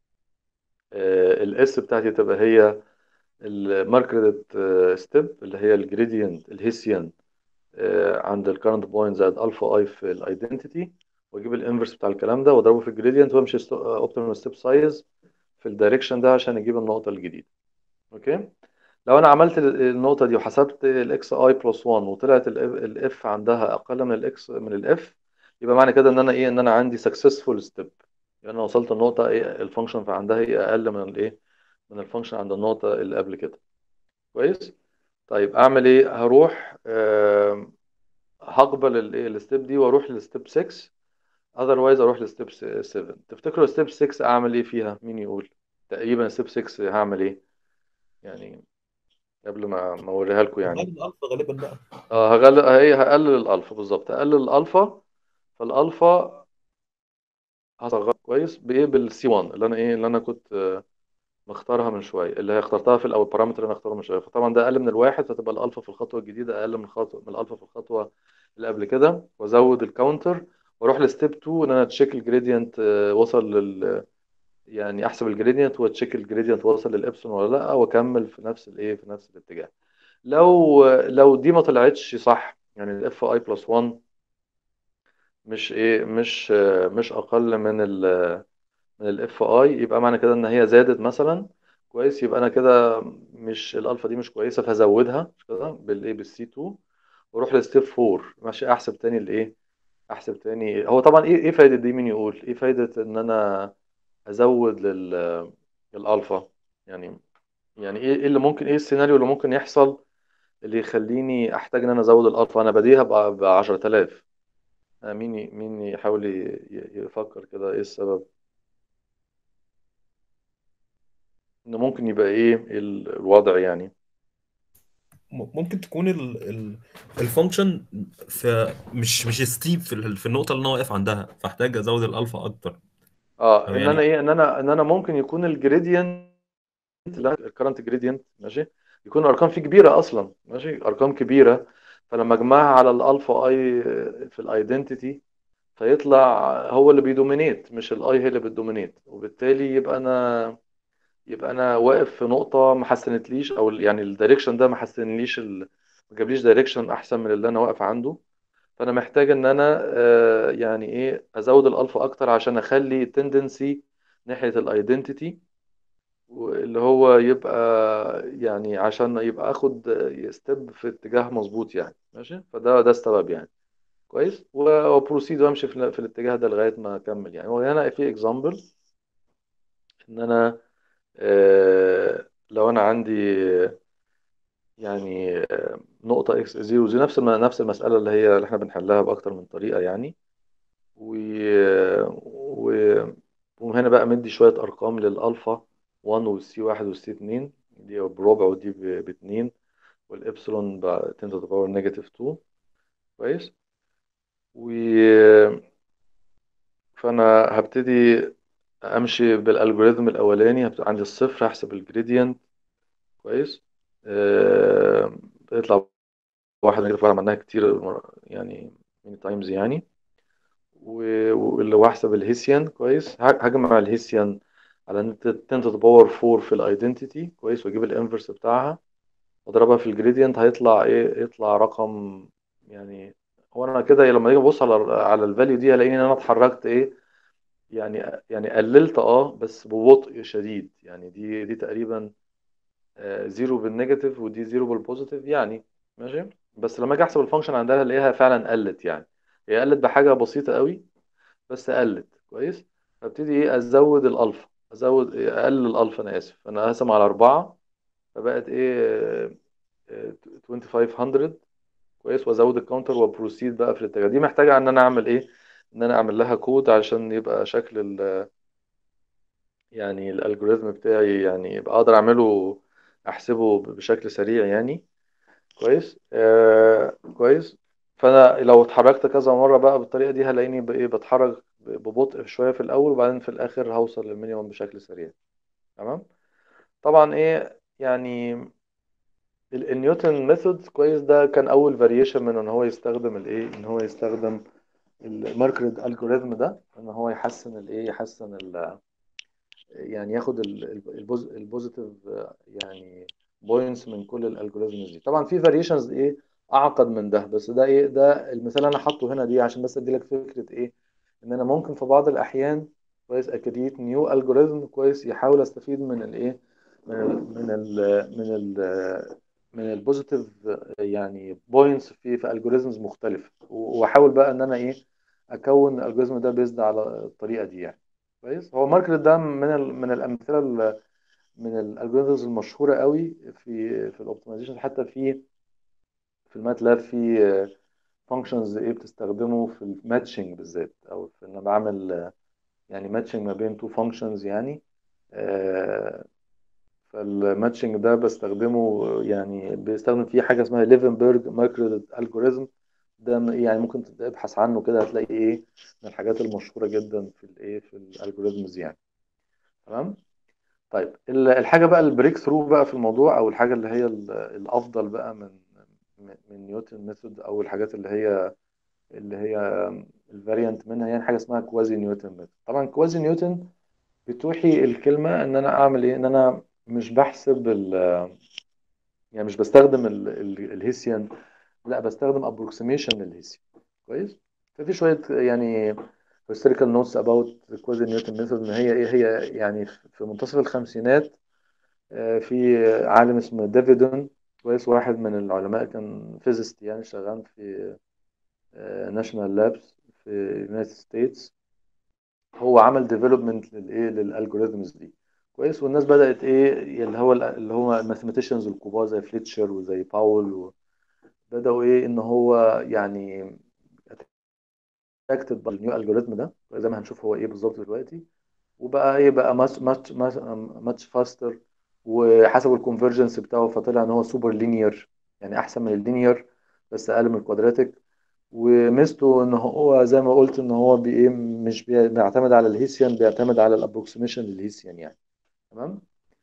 Speaker 1: الاس بتاعتي تبقى هي الماركريت ستيب اللي هي الجريدينت الهيسيان عند الكرنت بوينت زائد الفا اي في الايدنتيتي واجيب الانفرس بتاع الكلام ده واضربه في الجريدينت وامشي اوبتيمال ستيب سايز في الدايركشن ده عشان اجيب النقطه الجديده اوكي لو انا عملت النقطه دي وحسبت الاكس اي بلس 1 وطلعت الاف عندها اقل من الاكس من الاف يبقى معنى كده ان انا ايه ان انا عندي سكسسفول ستيب يعني انا وصلت النقطه ايه الفانكشن في عندها ايه اقل من الايه من الفانكشن عند النقطه اللي قبل كده كويس طيب اعمل ايه هروح آم، هقبل الايه الستيب دي واروح للستيب 6 اذروايز اروح للستيب 7 تفتكروا الستيب 6 اعمل ايه فيها مين يقول تقريبا ستيب 6 هعمل ايه يعني قبل ما ما اوريها لكم يعني
Speaker 4: غالب الألفا غالبا بقى
Speaker 1: اه هغل... هي هقلل الالفا بالظبط هقلل الالفا فالالفا هصغر كويس بايه بالسي 1 اللي انا ايه اللي انا كنت آه، مختارها من شويه اللي هي اخترتها في الاول بارامتر اللي انا اختاره من شويه فطبعا ده اقل من الواحد فتبقى الالفا في الخطوه الجديده اقل من الخطوه من الالفا في الخطوه اللي قبل كده وازود الكاونتر واروح لستيب 2 ان انا تشيك الجريدينت وصل لل يعني احسب الجريدينت وتشيك الجريدينت وصل للابسون ولا لا واكمل في نفس الايه في نفس الاتجاه لو لو دي ما طلعتش صح يعني الاف اي بلس 1 مش ايه مش آه، مش اقل من ال من الاف اي يبقى معنى كده ان هي زادت مثلا كويس يبقى انا كده مش الالفا دي مش كويسه فهزودها مش كده بالايه بالسي 2 واروح لستيب 4 ماشي احسب تاني الايه احسب تاني هو طبعا ايه ايه فايده دي مين يقول ايه فايده ان انا ازود لل الالفا يعني يعني ايه إيه اللي ممكن ايه السيناريو اللي ممكن يحصل اللي يخليني احتاج ان انا ازود الالفا انا بديها ب 10000 آه، مين ي- مين يحاول ي- ي- يفكر كده ايه السبب ان ممكن يبقى ايه ال- الوضع يعني
Speaker 4: م- ممكن تكون ال ال الفانكشن في مش مش ستيب في ال- في النقطة اللي أنا واقف عندها فاحتاج أزود الألفا أكتر
Speaker 1: اه
Speaker 4: أو
Speaker 1: ان انا
Speaker 4: يعني
Speaker 1: ايه ان انا ان انا ممكن يكون الجريدينت الكرنت جريدينت ماشي يكون الارقام فيه كبيره اصلا ماشي ارقام كبيره فلما اجمعها على الالفا اي في الايدنتيتي فيطلع هو اللي بيدومينيت مش الاي هي اللي بتدومينيت وبالتالي يبقى انا يبقى انا واقف في نقطه ما حسنتليش او يعني الدايركشن ده ما حسنليش ال... ما جابليش دايركشن احسن من اللي انا واقف عنده فانا محتاج ان انا آه، يعني ايه ازود الالفا اكتر عشان اخلي تندنسي ناحيه الايدنتيتي اللي هو يبقى يعني عشان يبقى اخد ستيب في اتجاه مظبوط يعني ماشي فده ده السبب يعني كويس وبروسيد وامشي في, في الاتجاه ده لغايه ما اكمل يعني وهنا في اكزامبل ان انا آه، لو انا عندي يعني آه، نقطة اكس زيرو زي نفس الم- نفس المسألة اللي هي اللي احنا بنحلها بأكتر من طريقة يعني و و وهنا بقى مدي شوية أرقام للألفا 1 والسي 1 والسي 2 دي بربع ودي ب- باتنين والإبسلون ب 10 to the power negative 2 كويس و فأنا هبتدي أمشي بالألجوريثم الأولاني هبتدي عندي الصفر هحسب الجريدينت كويس آه، بيطلع واحد نيجاتيف واحد عملناها كتير مر- يعني ميني تايمز يعني و- واللي هو احسب الهيسيان كويس ه- هجمع الهيسيان على ان 10 to the power 4 في الايدنتيتي كويس واجيب الانفرس بتاعها واضربها في الجريدينت هيطلع ايه يطلع رقم يعني هو انا كده لما اجي ابص على على الفاليو دي هلاقيني ان انا اتحركت ايه يعني يعني قللت اه بس ببطء شديد يعني دي دي تقريبا آه، زيرو بالنيجاتيف ودي زيرو بالبوزيتيف يعني ماشي بس لما اجي احسب الفانكشن عندها الاقيها فعلا قلت يعني هي قلت بحاجه بسيطه قوي بس قلت كويس فابتدي ايه ازود الالفا ازود إيه اقلل الالفا انا اسف انا هقسم على اربعه فبقت ايه آه، 2500 كويس وازود الكاونتر وبروسيد بقى في الاتجاه دي محتاجه ان انا اعمل ايه ان انا اعمل لها كود عشان يبقى شكل ال يعني الالجوريثم بتاعي يعني يبقى اقدر اعمله احسبه بشكل سريع يعني كويس آه كويس فانا لو اتحركت كذا مره بقى بالطريقه دي هلاقيني بايه بتحرك ببطء شويه في الاول وبعدين في الاخر هوصل للمينيمم بشكل سريع تمام طبعا ايه يعني ال- النيوتن ميثود كويس ده كان اول فاريشن من ان هو يستخدم الايه ان هو يستخدم الماركريد الجوريثم ده ان هو يحسن الايه يحسن ال يعني ياخد البوزيتيف يعني بوينتس من كل الالجوريزمز دي طبعا في فاريشنز ايه اعقد من ده بس ده ايه ده المثال اللي انا حاطه هنا دي عشان بس ادي لك فكره ايه ان انا ممكن في بعض الاحيان كويس اكريت نيو الجوريزم كويس يحاول استفيد من الايه من ال من ال من ال من البوزيتيف يعني بوينتس في في الجوريزمز مختلفه واحاول بقى ان انا ايه اكون الالجوريزم ده بيزد على الطريقه دي يعني كويس هو ماركريت ده من ال من الامثله ال- من الالجوريزمز المشهوره قوي في في الاوبتمايزيشن حتى في في الماتلاب في فانكشنز ايه بتستخدمه في الماتشنج بالذات او في ان انا بعمل يعني ماتشنج ما بين تو فانكشنز يعني آه، فالماتشنج ده بستخدمه يعني بيستخدم فيه حاجه اسمها ليفنبرج ماركريت الجوريزم ده م- يعني ممكن تبحث عنه كده هتلاقي ايه من الحاجات المشهوره جدا في الايه في الالجوريزمز يعني تمام طيب ال- الحاجه بقى البريك ثرو بقى في الموضوع او الحاجه اللي هي ال- الافضل بقى من من من نيوتن ميثود او الحاجات اللي هي اللي هي الفاريانت منها يعني حاجه اسمها كوازي نيوتن ميثود طبعا كوازي نيوتن بتوحي الكلمه ان انا اعمل ايه ان انا مش بحسب ال يعني مش بستخدم ال- ال- الهيسيان لا بستخدم ابروكسيميشن للهيسيان كويس ففي شويه يعني historical notes about quasi Newton method ان هي ايه هي يعني في منتصف الخمسينات آه، في عالم اسمه ديفيدون كويس واحد من العلماء كان فيزيست يعني شغال في ناشونال لابس في يونايتد ستيتس هو عمل ديفلوبمنت للايه للالجوريزمز دي كويس والناس بدأت ايه اللي هو اللي هو الماثيماتيشنز الكبار زي فليتشر وزي باول بدأوا ايه ان هو يعني اتراكتد بالنيو الجوريزم ده زي ما هنشوف هو ايه بالظبط دلوقتي وبقى ايه بقى ماتش ماتش ماتش فاستر وحسبوا الكونفرجنس بتاعه فطلع ان هو سوبر لينير يعني احسن من اللينير بس اقل من الكوادراتيك وميزته ان هو زي ما قلت ان هو بي ايه مش بي- بيعتمد على الهيسيان بيعتمد على الابروكسيميشن للهيسيان يعني تمام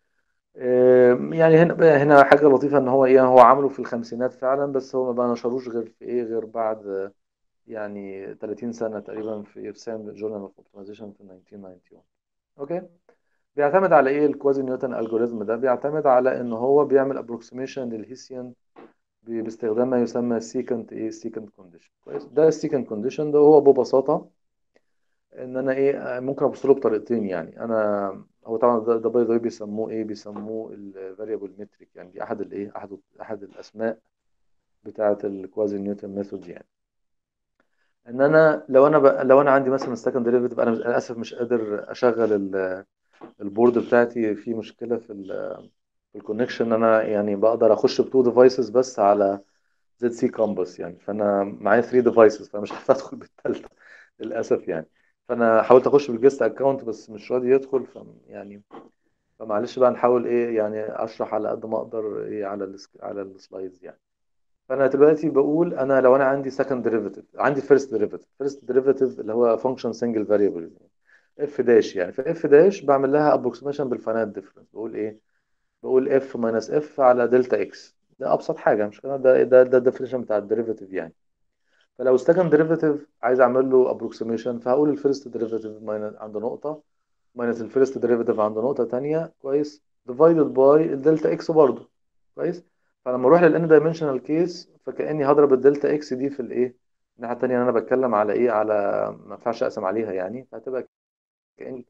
Speaker 1: آه، يعني هنا هنا حاجه لطيفه ان هو ايه هو عمله في الخمسينات فعلا بس هو ما بقى نشروش غير في ايه غير بعد يعني 30 سنة تقريبا في سام جورنال اوف اوبتمايزيشن في 1991 اوكي بيعتمد على ايه الكوازي نيوتن الجوريزم ده بيعتمد على ان هو بيعمل ابروكسيميشن للهيسيان ب- باستخدام ما يسمى سيكنت ايه سيكنت كونديشن كويس ده السيكنت كونديشن ده هو ببساطة ان انا ايه ممكن ابص له بطريقتين يعني انا هو طبعا ده, ده باي ذا بيسموه ايه بيسموه الفاريبل متريك يعني دي احد الايه احد احد الاسماء بتاعه الكوازي نيوتن ميثود يعني ان انا لو انا ب... لو انا عندي مثلا سكند ديريفيتيف انا للاسف مش قادر اشغل ال- البورد بتاعتي في مشكله في ال في الكونكشن انا يعني بقدر اخش بتو ديفايسز بس على زد سي كامبس يعني فانا معايا 3 ديفايسز فمش عارف ادخل بالثالثه للاسف يعني فانا حاولت اخش بالجست اكونت بس مش راضي يدخل ف يعني فمعلش بقى نحاول ايه يعني اشرح على قد ما اقدر ايه على ال على السلايدز يعني فانا دلوقتي بقول انا لو انا عندي سكند ديريفيتيف عندي فيرست ديريفيتيف فيرست ديريفيتيف اللي هو فانكشن سنجل فاريبل اف داش يعني في اف داش بعمل لها ابروكسيميشن بالفانات ديفرنس بقول ايه بقول اف ماينس اف على دلتا اكس ده ابسط حاجه مش كده ده ده ده الديفينيشن بتاع الديريفيتيف يعني فلو السكند ديريفيتيف عايز اعمل له ابروكسيميشن فهقول الفيرست ديريفيتيف عند نقطه ماينس الفيرست ديريفيتيف عند نقطه ثانيه كويس ديفايدد باي الدلتا اكس برضه كويس فلما اروح للان دايمنشنال كيس فكاني هضرب الدلتا اكس دي في الايه الناحيه الثانيه انا بتكلم على ايه على ما ينفعش اقسم عليها يعني فهتبقى كأن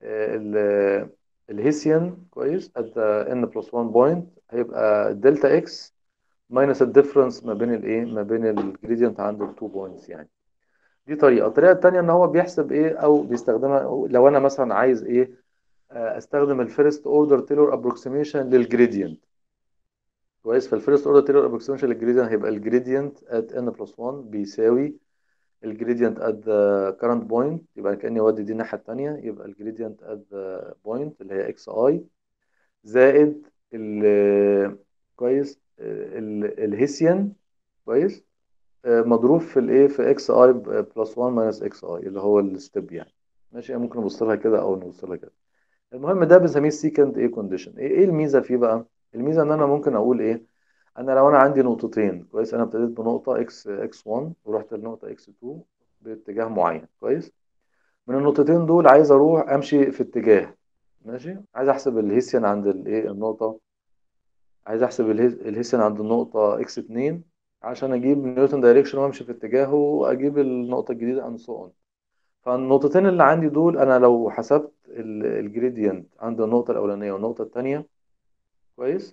Speaker 1: ال الهيسيان كويس at the n plus 1 point هيبقى الدلتا اكس ماينس الديفرنس ما بين الايه ما بين الجريدينت عند التو بوينتس يعني دي طريقه الطريقه الثانيه ان هو بيحسب ايه او بيستخدمها لو انا مثلا عايز ايه آه، استخدم الفيرست اوردر تيلور ابروكسيميشن للجريدينت كويس فالفيرست اوردر تيلور ابروكسيميشن للجريدينت هيبقى الجريدينت at n plus 1 بيساوي الجريدينت at the current point يبقى كأني اودي دي الناحيه الثانيه يبقى الجريدينت at the point اللي هي اكس اي زائد ال كويس ال- الهيسيان كويس آه، مضروب في الايه في اكس اي بلس 1 ماينس اكس اي اللي هو الستيب يعني ماشي ممكن نبص لها كده او نبص لها كده المهم ده بنسميه سيكند ايه كونديشن ايه إيه الميزه فيه بقى الميزه ان انا ممكن اقول ايه انا لو انا عندي نقطتين كويس انا ابتديت بنقطه اكس اكس 1 ورحت لنقطه اكس 2 باتجاه معين كويس من النقطتين دول عايز اروح امشي في اتجاه ماشي عايز احسب الهيسيان عند الايه النقطه عايز احسب الهيس- الهيسيان عند النقطه اكس 2 عشان اجيب نيوتن دايركشن وامشي في اتجاهه واجيب النقطه الجديده اند سو اون فالنقطتين اللي عندي دول انا لو حسبت الجريدينت عند النقطه الاولانيه والنقطه الثانيه كويس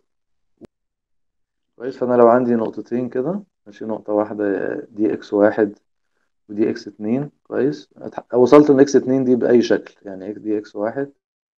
Speaker 1: كويس فانا لو عندي نقطتين كده ماشي نقطه واحده دي اكس واحد ودي اكس اتنين كويس أتح- وصلت لاكس اتنين دي باي شكل يعني دي اكس واحد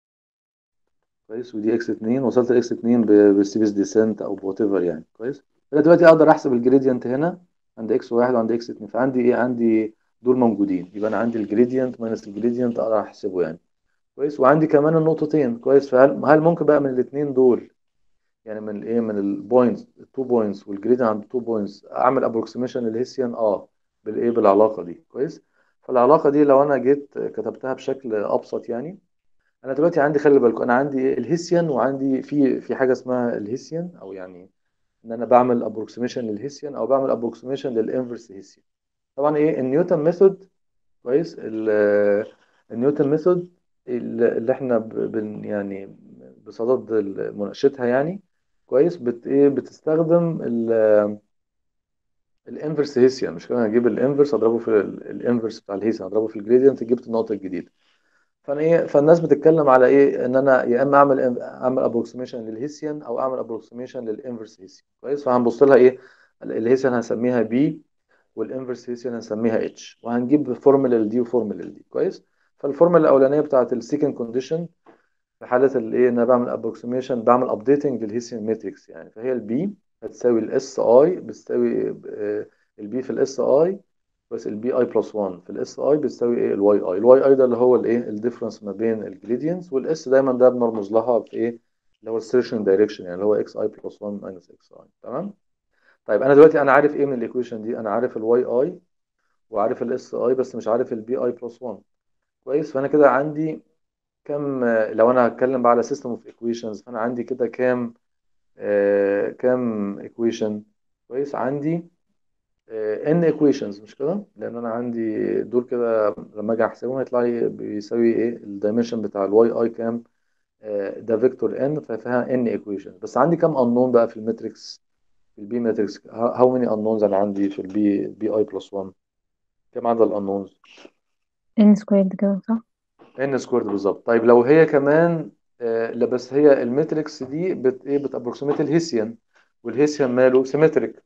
Speaker 1: كويس ودي اكس 2 وصلت لاكس 2 بالسيريس ديسنت او بوات ايفر يعني كويس انا دلوقتي اقدر احسب الجريدينت هنا عند اكس 1 وعند اكس 2 فعندي ايه عندي دول موجودين يبقى انا عندي الجريدينت ماينس الجريدينت اقدر احسبه يعني كويس وعندي كمان النقطتين كويس فهل هل ممكن بقى من الاثنين دول يعني من الايه من البوينتس التو بوينتس والجريدينت عند التو بوينتس اعمل ابروكسيميشن للهيسيان اه بالايه بالعلاقه دي كويس فالعلاقه دي لو انا جيت كتبتها بشكل ابسط يعني انا دلوقتي عندي خلي بالكم انا عندي إيه؟ الهيسيان وعندي في في حاجه اسمها الهيسيان او يعني ان انا بعمل ابروكسيميشن للهيسيان او بعمل ابروكسيميشن للانفرس هيسيان طبعا ايه النيوتن ميثود كويس ال- النيوتن ميثود اللي احنا ب- بن يعني بصدد مناقشتها يعني كويس بت ايه بتستخدم ال- الانفرس هيسيان مش كده هجيب الانفرس اضربه في ال- الانفرس بتاع الهيسيان اضربه في الجريدينت جبت النقطه الجديده فانا ايه فالناس بتتكلم على ايه ان انا يا اما اعمل اعمل ابروكسيميشن للهيسيان او اعمل ابروكسيميشن للانفرس هيسيان كويس فهنبص لها ايه الهيسيان هنسميها بي والانفرس هيسيان هنسميها اتش وهنجيب فورمولا لدي وفورمولا لدي كويس فالفورمولا الاولانيه بتاعت السيكند كونديشن في حاله الايه ان انا بعمل ابروكسيميشن بعمل ابديتنج للهيسيان ماتريكس يعني فهي البي هتساوي الاس اي بتساوي البي في الاس اي بس البي اي بلس 1 في الاس اي بتساوي ايه الواي اي الواي اي ده اللي هو الايه الديفرنس ما بين الجريدينتس والاس دايما ده بنرمز لها في ايه اللي هو السيرشن دايركشن يعني اللي هو اكس اي بلس 1 ماينس اكس اي تمام طيب انا دلوقتي انا عارف ايه من الايكويشن دي انا عارف الواي اي وعارف الاس اي بس مش عارف البي اي بلس 1 كويس فانا كده عندي كم لو انا هتكلم بقى على سيستم اوف ايكويشنز فانا عندي كده كام آه كام ايكويشن كويس عندي ان ايكويشنز مش كده لان انا عندي دول كده لما اجي احسبهم هيطلع لي بيساوي ايه الدايمنشن بتاع الواي اي كام آه، ده فيكتور ان ففيها ان ايكويشن بس عندي كام انون بقى في الماتريكس في البي ماتريكس هاو ماني انونز انا عندي في البي بي اي بلس 1 كام عدد الانونز
Speaker 2: ان سكويرد كده صح
Speaker 1: ان سكويرد بالظبط طيب لو هي كمان آه، لا بس هي الماتريكس دي بت ايه بتابروكسيميت الهيسيان والهيسيان ماله سيمتريك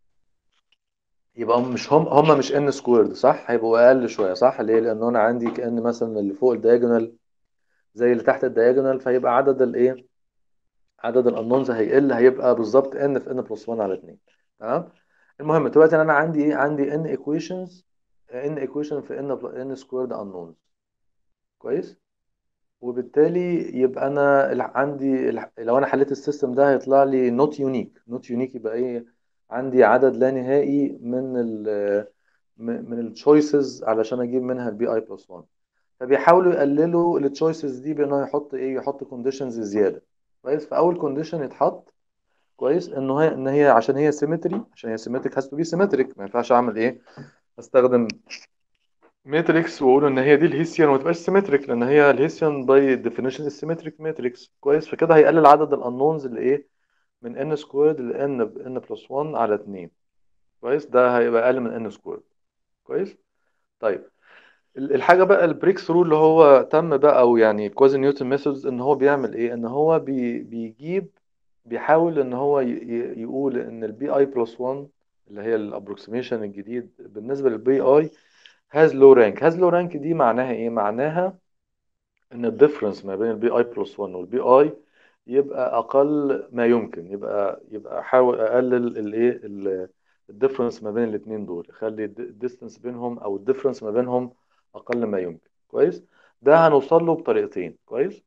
Speaker 1: يبقى هم مش هم هم مش ان سكويرد صح هيبقوا اقل شويه صح ليه لان انا عندي كأن مثلا اللي فوق الدايجونال زي اللي تحت الدايجونال فيبقى عدد الايه عدد الانونز هيقل هيبقى بالظبط ان في ان بلس 1 على 2 تمام المهم دلوقتي انا عندي ايه عندي ان ايكويشنز ان ايكويشن في ان ان سكويرد انونز كويس وبالتالي يبقى انا ال- عندي ال- لو انا حليت السيستم ده هيطلع لي نوت يونيك نوت يونيك يبقى ايه عندي عدد لا نهائي من ال من التشويسز علشان اجيب منها البي اي بلس 1 فبيحاولوا يقللوا التشويسز دي بانه يحط ايه يحط كونديشنز زياده كويس فاول كونديشن يتحط كويس انه هي ان هي عشان هي سيمتري عشان هي سيمتريك هاز تو بي سيمتريك ما ينفعش اعمل ايه استخدم ماتريكس واقول ان هي دي الهيسيان وما تبقاش سيمتريك لان هي الهيسيان باي ديفينيشن السيمتريك ماتريكس كويس فكده هيقلل عدد الانونز اللي ايه من ان سكويرد ل ان ان بلس 1 على 2 كويس ده هيبقى اقل من ان سكويرد كويس طيب ال- الحاجه بقى البريك ثرو اللي هو تم بقى او يعني كوازي نيوتن ميثودز ان هو بيعمل ايه ان هو بي بيجيب بيحاول ان هو ي- ي- يقول ان البي اي بلس 1 اللي هي الابروكسيميشن الجديد بالنسبه للبي اي هاز لو رانك هاز لو رانك دي معناها ايه معناها ان الديفرنس ما بين البي اي بلس 1 والبي اي يبقى اقل ما يمكن يبقى يبقى احاول اقلل الايه الديفرنس ما بين الاثنين دول اخلي الديستنس بينهم او الديفرنس ما بينهم اقل ما يمكن كويس ده هنوصل له بطريقتين كويس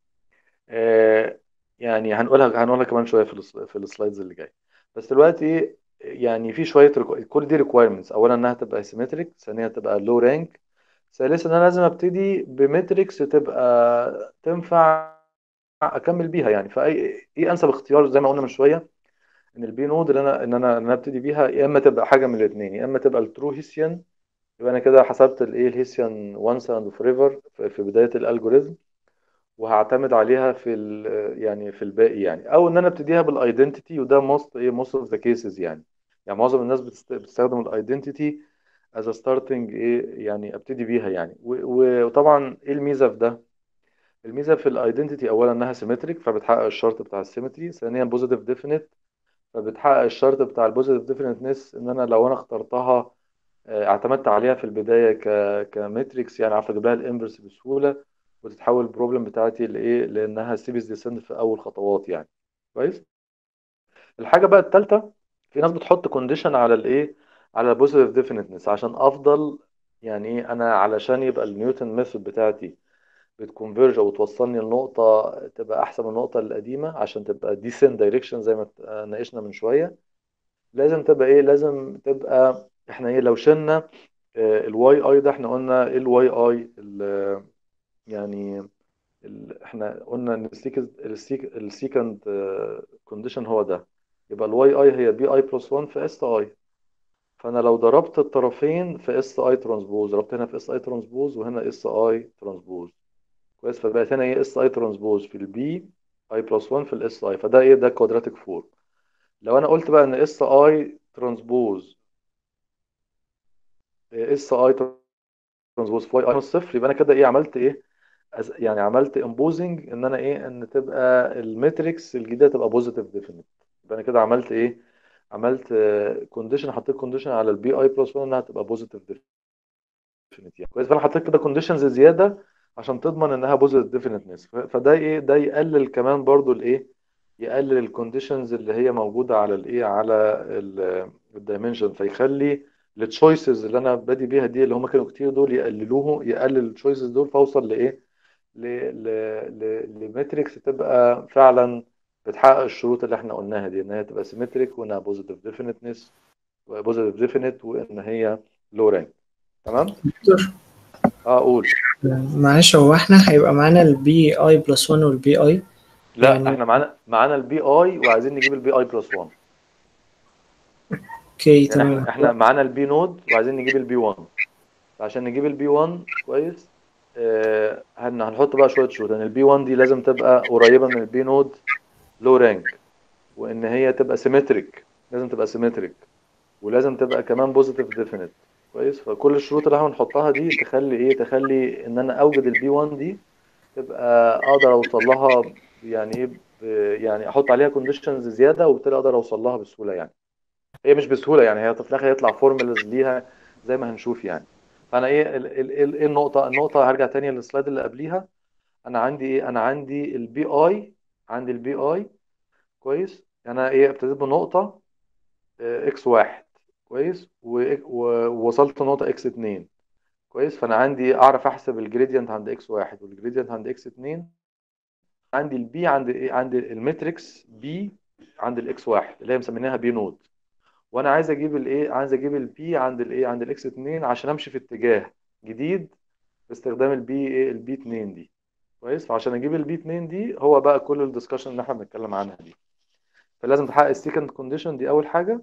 Speaker 1: آه يعني هنقولها هنقولها كمان شويه في الس- في السلايدز اللي جايه بس دلوقتي يعني في شويه ريكو- كل دي ريكويرمنتس اولا انها تبقى سيمتريك ثانيا تبقى لو رانك ثالثا انا لازم ابتدي بماتريكس تبقى تنفع اكمل بيها يعني فاي ايه انسب اختيار زي ما قلنا من شويه ان البي نود اللي انا ان انا ان انا ابتدي بيها يا اما تبقى حاجه من الاثنين يا اما تبقى الترو هيسيان يبقى انا كده حسبت الايه الهيسيان وانس اند فوريفر في بدايه الالجوريزم وهعتمد عليها في ال يعني في الباقي يعني او ان انا ابتديها بالايدنتيتي وده موست ايه موست اوف ذا كيسز يعني يعني معظم الناس بتست- بتستخدم الايدنتيتي از ستارتنج ايه يعني ابتدي بيها يعني و- و- وطبعا ايه الميزه في ده الميزه في الايدنتيتي اولا انها سيمتريك فبتحقق الشرط بتاع السيمتري ثانيا بوزيتيف ديفينيت فبتحقق الشرط بتاع البوزيتيف ديفينيتنس ان انا لو انا اخترتها آه، اعتمدت عليها في البدايه ك كماتريكس يعني عارف اجيب لها الانفرس بسهوله وتتحول البروبلم بتاعتي لايه لانها سيريز ديسند في اول خطوات يعني كويس الحاجه بقى الثالثه في ناس بتحط كونديشن على الايه على البوزيتيف ديفينيتنس عشان افضل يعني ايه انا علشان يبقى النيوتن ميثود بتاعتي بتكونفيرج او توصلني لنقطه تبقى احسن من النقطه القديمه عشان تبقى ديسنت دايركشن زي ما ت- ناقشنا من شويه لازم تبقى ايه لازم تبقى احنا ايه لو شلنا الواي اي ده احنا قلنا ايه الواي اي يعني ال- احنا قلنا ان السيكند كونديشن هو ده يبقى الواي اي هي بي اي بلس 1 في اس اي فانا لو ضربت الطرفين في اس اي ترانسبوز ضربت هنا في اس اي ترانسبوز وهنا اس اي ترانسبوز كويس فبقت هنا ايه اس اي ترانسبوز في البي اي بلس 1 في الاس اي فده ايه ده كوادراتيك فورم لو انا قلت بقى ان اس اي ترانسبوز اس اي ترانسبوز في واي اي نص صفر يبقى انا كده ايه عملت ايه أز- يعني عملت امبوزنج ان انا ايه ان تبقى الماتريكس الجديده تبقى بوزيتيف ديفينيت يبقى انا كده عملت ايه عملت كونديشن حطيت كونديشن على البي اي بلس 1 انها تبقى بوزيتيف ديفينيت يعني كويس فانا حطيت كده كونديشنز زياده عشان تضمن انها بوزيتيف ديفينيتنس فده ايه ده يقلل كمان برضو الايه يقلل الكونديشنز اللي هي موجوده على الايه على الدايمنشن فيخلي التشويسز اللي انا بادي بيها دي اللي هم كانوا كتير دول يقللوه يقلل التشويسز دول فاوصل لايه ل ل ل لماتريكس تبقى فعلا بتحقق الشروط اللي احنا قلناها دي ان هي تبقى سيمتريك وانها بوزيتيف ديفينيتنس بوزيتيف ديفينيت وان هي لو رانك تمام
Speaker 5: دكتور
Speaker 1: اه قول
Speaker 5: معلش هو احنا هيبقى معانا البي اي بلس 1 والبي اي
Speaker 1: لا
Speaker 5: يعني
Speaker 1: احنا معانا معانا البي اي وعايزين نجيب البي اي بلس 1
Speaker 5: اوكي
Speaker 1: يعني
Speaker 5: تمام
Speaker 1: احنا احنا معانا البي نود وعايزين نجيب البي 1 عشان نجيب البي 1 كويس آه هن- هنحط بقى شويه شروط ان البي 1 دي لازم تبقى قريبه من البي نود لو رانك وان هي تبقى سيمتريك لازم تبقى سيمتريك ولازم تبقى كمان بوزيتيف ديفينيت كويس فكل الشروط اللي احنا هنحطها دي تخلي ايه تخلي ان انا اوجد البي 1 دي تبقى اقدر اوصل لها يعني ايه ب- يعني احط عليها كونديشنز زياده وبالتالي اقدر اوصل لها بسهوله يعني هي مش بسهوله يعني هي في الاخر هيطلع فورمولاز ليها زي ما هنشوف يعني فانا ايه ال- ال- ال- ايه النقطه النقطه هرجع تاني للسلايد اللي قبليها انا عندي ايه انا عندي البي اي عندي البي اي كويس انا ايه ابتديت بنقطه اكس واحد كويس و- و- ووصلت نقطه اكس اتنين كويس فانا عندي اعرف احسب الجريدينت عند اكس واحد والجريدينت عند اكس اتنين عندي البي عند ايه عند الماتريكس بي عند الاكس واحد اللي هي مسميناها بي نود وانا عايز اجيب الايه عايز اجيب البي عند الايه عند الاكس 2 عشان امشي في اتجاه جديد باستخدام البي ايه البي 2 دي كويس فعشان اجيب البي 2 دي هو بقى كل الدسكشن اللي احنا بنتكلم عنها دي فلازم تحقق السكند كونديشن دي اول حاجه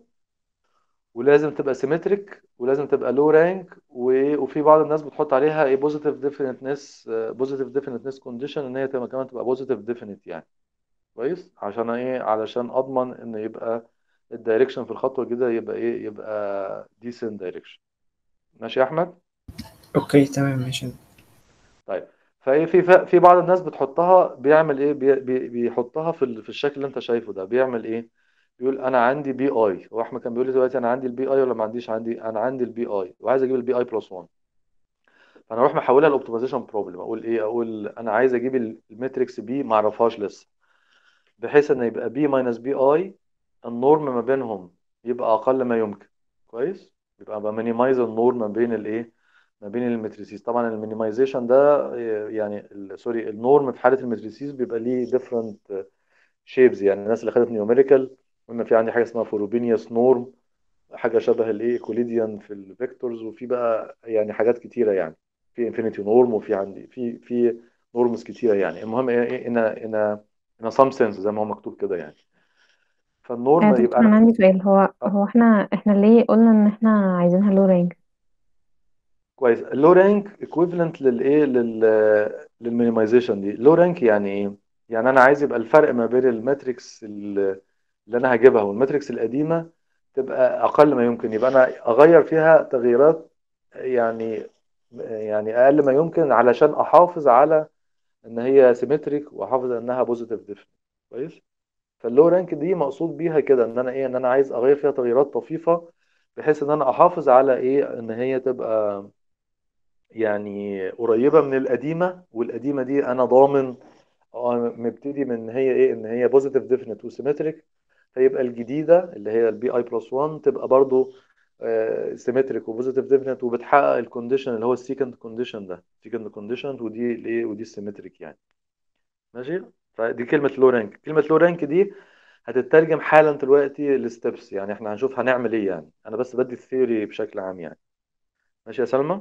Speaker 1: ولازم تبقى سيمتريك ولازم تبقى لو رانك وفي بعض الناس بتحط عليها ايه بوزيتيف ديفينيتنس بوزيتيف ديفينيتنس كونديشن ان هي تبقى كمان تبقى بوزيتيف ديفينيت يعني كويس عشان ايه علشان اضمن ان يبقى الدايركشن في الخطوه الجديده يبقى ايه يبقى ديسنت دايركشن ماشي يا احمد
Speaker 5: اوكي تمام ماشي
Speaker 1: طيب فايه في في بعض الناس بتحطها بيعمل ايه بي بي بيحطها في ال- في الشكل اللي انت شايفه ده بيعمل ايه بيقول انا عندي بي اي هو احمد كان بيقول لي دلوقتي انا عندي البي اي ولا ما عنديش عندي انا عندي البي اي وعايز اجيب البي اي بلس 1 فانا اروح محولها لاوبتمايزيشن بروبلم اقول ايه اقول انا عايز اجيب الماتريكس بي ما اعرفهاش لسه بحيث ان يبقى بي ماينس بي اي النورم ما بينهم يبقى اقل ما يمكن كويس يبقى بمينيمايز النورم ما بين الايه ما بين المتريسيز طبعا المينيمايزيشن ده آه، يعني ال- سوري النورم في حاله المتريسيز بيبقى ليه ديفرنت شيبز يعني الناس اللي خدت نيوميريكال قلنا في عندي حاجه اسمها فوروبينيوس نورم حاجه شبه الايه كوليديان في الفيكتورز وفي بقى يعني حاجات كتيره يعني في انفينيتي نورم وفي عندي في في نورمز كتيره يعني المهم ايه إيه، ان ان ان سام سنس زي ما هو مكتوب كده يعني
Speaker 2: آه،
Speaker 1: فالنورم
Speaker 2: دكتور
Speaker 1: يبقى
Speaker 2: انا
Speaker 1: انا
Speaker 2: عندي سؤال هو
Speaker 1: آه،
Speaker 2: هو احنا احنا ليه قلنا ان احنا عايزينها لو رانج
Speaker 1: كويس اللو رانك ايكويفالنت للايه لل للمينيمايزيشن دي لو رانك يعني ايه يعني انا عايز يبقى الفرق ما بين الماتريكس ال- اللي انا هجيبها والماتريكس القديمه تبقى اقل ما يمكن يبقى انا اغير فيها تغييرات يعني يعني اقل ما يمكن علشان احافظ على ان هي سيمتريك واحافظ انها بوزيتيف ديفرنت كويس فاللو رانك دي مقصود بيها كده ان انا ايه ان انا عايز اغير فيها تغييرات طفيفه بحيث ان انا احافظ على ايه ان هي تبقى يعني قريبه من القديمه والقديمه دي انا ضامن اه مبتدي من ان هي ايه ان هي بوزيتيف ديفينيت وسيمتريك فيبقى الجديده اللي هي البي اي بلس 1 تبقى برضو سيمتريك وبوزيتيف ديفينيت وبتحقق الكونديشن اللي هو السيكند كونديشن ده السيكند كونديشن ودي الايه ودي السيمتريك يعني ماشي فدي كلمه لو رانك كلمه لو رانك دي هتترجم حالا دلوقتي لستبس يعني احنا هنشوف هنعمل ايه يعني انا بس بدي الثيوري بشكل عام يعني ماشي يا سلمى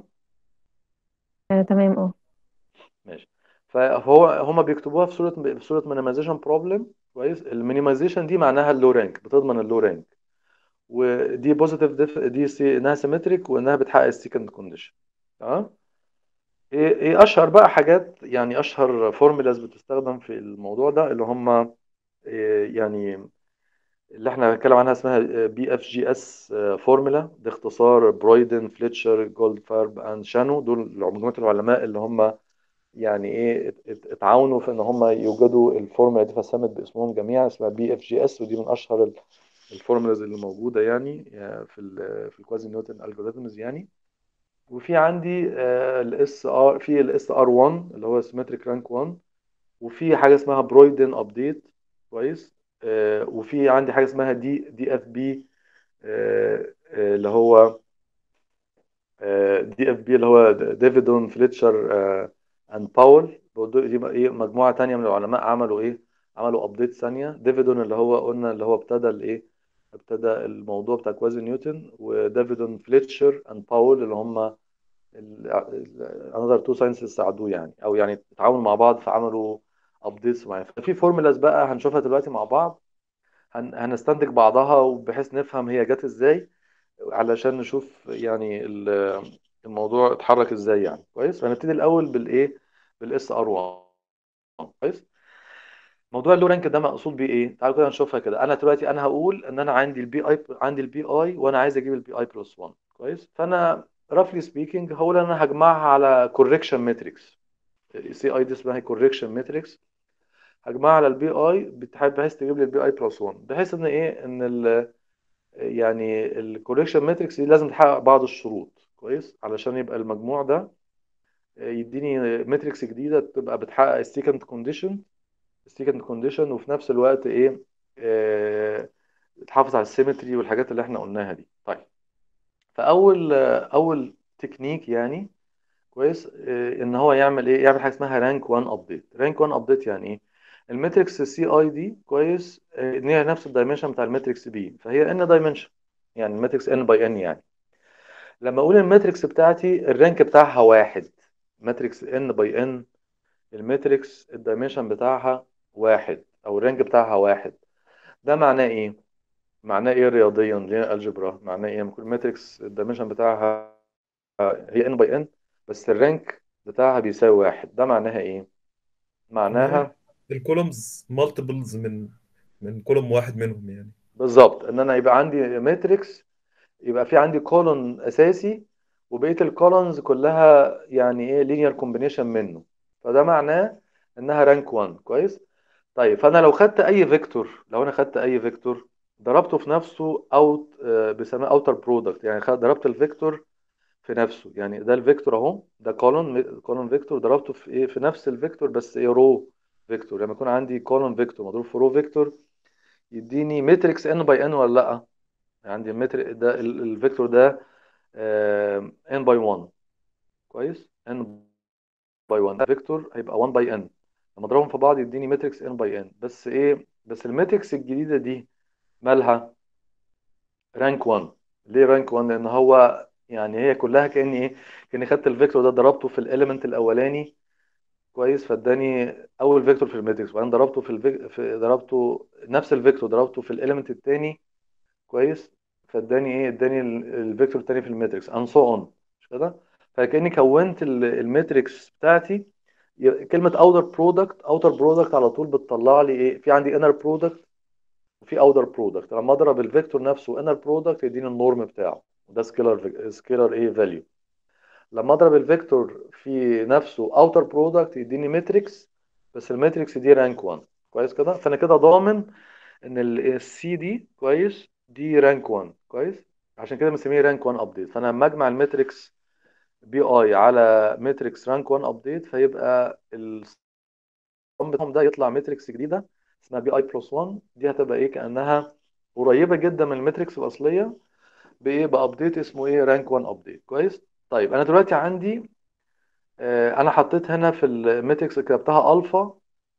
Speaker 2: آه، تمام اه
Speaker 1: ماشي فهو هما بيكتبوها في صوره في صوره مينيمايزيشن بروبلم كويس المينيمايزيشن دي معناها اللو رانك بتضمن اللو رانك ودي بوزيتيف ديف دي سي انها سيمتريك وانها بتحقق السكند كونديشن تمام ايه ايه اشهر بقى حاجات يعني اشهر فورمولاز بتستخدم في الموضوع ده اللي هم إيه يعني اللي احنا هنتكلم عنها اسمها بي اف جي اس فورمولا ده اختصار برويدن فليتشر جولدفارب اند شانو دول مجموعه العلماء اللي هم يعني ايه ات- ات- اتعاونوا في ان هم يوجدوا الفورمولا دي فسمت باسمهم جميعا اسمها بي اف جي اس ودي من اشهر ال- الفورمولاز اللي موجوده يعني آه، في ال في الكوازي نيوتن الجوريزمز يعني وفي عندي الاس ار في الاس ار 1 اللي هو سيمتريك رانك 1 وفي حاجه اسمها برويدن ابديت كويس آه، وفي عندي حاجه اسمها دي دي اف بي اللي هو دي اف بي اللي هو ديفيدون فليتشر اند باول دي بقى ايه مجموعه تانية من العلماء عملوا ايه عملوا ابديت ثانيه ديفيدون اللي هو قلنا اللي هو ابتدى الايه ابتدى الموضوع بتاع كوازي نيوتن وديفيدون فليتشر اند باول اللي هم انذر تو ساينسز ساعدوه يعني او يعني اتعاونوا مع بعض فعملوا ابديتس معينه ففي فورمولاز بقى هنشوفها دلوقتي مع بعض هن... هنستنتج بعضها وبحيث نفهم هي جت ازاي علشان نشوف يعني ال- الموضوع اتحرك ازاي يعني كويس فهنبتدي الاول بالايه بالاس ار 1 كويس موضوع اللو رانك ده مقصود بيه ايه تعالوا كده نشوفها كده انا دلوقتي انا هقول ان انا عندي البي اي عندي البي اي وانا عايز اجيب البي اي بلس 1 كويس فانا رافلي سبيكينج هقول ان انا هجمعها على كوركشن ماتريكس سي اي دي اسمها كوركشن ماتريكس هجمعها على البي اي بحيث تجيب لي البي اي بلس 1 بحيث ان ايه ان ال يعني الكوركشن ماتريكس دي لازم تحقق بعض الشروط كويس علشان يبقى المجموع ده يديني ماتريكس جديده تبقى بتحقق السيكند كونديشن السيكند كونديشن وفي نفس الوقت ايه آه، تحافظ على السيمتري والحاجات اللي احنا قلناها دي طيب فاول آه، اول تكنيك يعني كويس آه، ان هو يعمل ايه يعمل حاجه اسمها رانك 1 ابديت رانك 1 ابديت يعني ايه الماتريكس سي اي دي كويس آه، ان هي نفس الدايمنشن بتاع الماتريكس بي فهي ان دايمنشن يعني الماتريكس ان باي ان يعني لما اقول الماتريكس بتاعتي الرانك بتاعها واحد ماتريكس ان باي ان الماتريكس الدايمنشن بتاعها واحد او الرانك بتاعها واحد ده معناه ايه معناه ايه رياضيا ليه الجبرا معناه ايه لما يكون الماتريكس الدايمنشن بتاعها هي ان باي ان بس الرانك بتاعها بيساوي واحد ده معناها ايه
Speaker 4: معناها
Speaker 1: معناها
Speaker 4: الكولومز مالتيبلز من من كولوم واحد منهم يعني
Speaker 1: بالظبط ان انا يبقى عندي ماتريكس يبقى في عندي كولون اساسي وبقيه الكولونز كلها يعني ايه لينير كومبينيشن منه فده معناه انها رانك 1 كويس طيب فانا لو خدت اي فيكتور لو انا خدت اي فيكتور ضربته في نفسه اوت بيسموه اوتر برودكت يعني خد- ضربت الفيكتور في نفسه يعني ده الفيكتور اهو ده كولون كولون فيكتور ضربته في ايه في نفس الفيكتور بس ايه رو فيكتور لما يكون عندي كولون فيكتور مضروب في رو فيكتور يديني ماتريكس ان باي ان ولا لا عندي المتر ده ال- الفيكتور ده ان باي 1 كويس ان باي 1 فيكتور هيبقى 1 باي ان لما اضربهم في بعض يديني ماتريكس ان باي ان بس ايه بس الماتريكس الجديده دي مالها رانك 1 ليه رانك 1 لان هو يعني هي كلها كاني ايه كاني خدت الفيكتور ده ضربته في الاليمنت الاولاني كويس فاداني اول فيكتور في الماتريكس وبعدين ضربته في, الفيك... في ضربته نفس الفيكتور ضربته في الاليمنت الثاني كويس فاداني ايه اداني ال- الفيكتور الثاني في الماتريكس and so on مش كده فكاني كونت ال- الماتريكس بتاعتي ي- كلمه اوتر برودكت اوتر برودكت على طول بتطلع لي ايه في عندي انر برودكت وفي اوتر برودكت لما اضرب الفيكتور نفسه انر برودكت يديني النورم بتاعه وده سكيلر سكيلر ايه فاليو لما اضرب الفيكتور في نفسه اوتر برودكت يديني ماتريكس بس الماتريكس دي رانك 1 كويس كده فانا كده ضامن ان السي دي كويس دي رانك 1 كويس عشان كده بنسميه رانك 1 ابديت فانا لما اجمع الماتريكس بي اي على ماتريكس رانك 1 ابديت فيبقى السم بتاعهم ده يطلع ماتريكس جديده اسمها بي اي بلس 1 دي هتبقى ايه كانها قريبه جدا من الماتريكس الاصليه بايه بابديت اسمه ايه رانك 1 ابديت كويس طيب انا دلوقتي عندي آه، انا حطيت هنا في الماتريكس اللي كتبتها الفا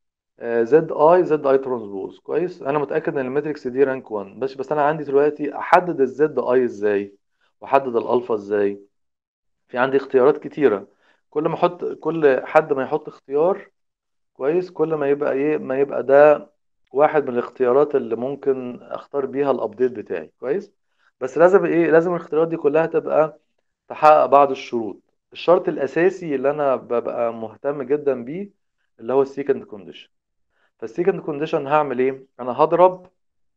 Speaker 1: زد اي زد اي ترانسبوز كويس انا متاكد ان الماتريكس دي رانك 1 بس بس انا عندي دلوقتي احدد الزد اي ازاي واحدد الالفا ازاي في عندي اختيارات كتيره كل ما احط كل حد ما يحط اختيار كويس كل ما يبقى ايه ما يبقى ده واحد من الاختيارات اللي ممكن اختار بيها الابديت بتاعي كويس بس لازم ايه لازم الاختيارات دي كلها تبقى تحقق بعض الشروط الشرط الاساسي اللي انا ببقى مهتم جدا بيه اللي هو السيكند كونديشن فالسيكند كونديشن هعمل ايه انا هضرب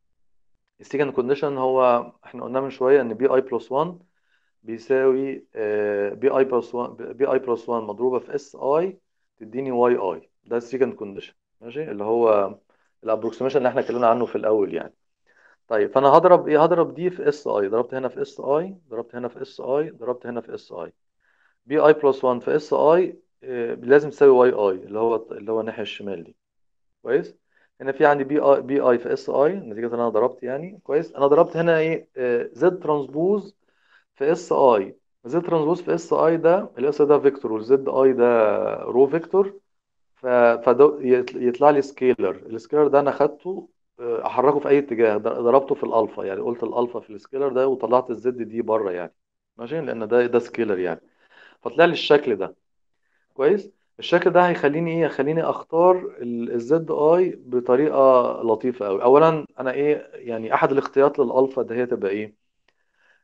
Speaker 1: السيكند كونديشن هو احنا قلنا من شويه ان بي اي بلس 1 بيساوي بي اي بلس 1 بي اي بلس 1 مضروبه في اس اي تديني واي اي ده السيكند كونديشن ماشي اللي هو الابروكسيميشن اللي احنا اتكلمنا عنه في الاول يعني طيب فانا هضرب ايه هضرب دي في اس اي ضربت هنا في اس اي ضربت هنا في اس اي ضربت هنا في اس اي بي اي بلس 1 في اس اي لازم تساوي واي اي اللي هو اللي هو الناحيه الشمال دي كويس هنا في عندي بي اي بي اي في اس اي نتيجه ان انا ضربت يعني كويس انا ضربت هنا ايه زد ترانسبوز في اس اي زد ترانسبوز في اس اي ده الاس ده فيكتور والزد اي ده رو فيكتور ف- فده يط- يطلع لي سكيلر السكيلر ده انا خدته آه، احركه في اي اتجاه ض- ضربته في الالفا يعني قلت الالفا في السكيلر ده وطلعت الزد دي بره يعني ماشي لان ده ده سكيلر يعني فطلع لي الشكل ده كويس الشكل ده هيخليني ايه هيخليني اختار الزد اي بطريقه لطيفه قوي اولا انا ايه يعني احد الاختيارات للالفا ده هي تبقى ايه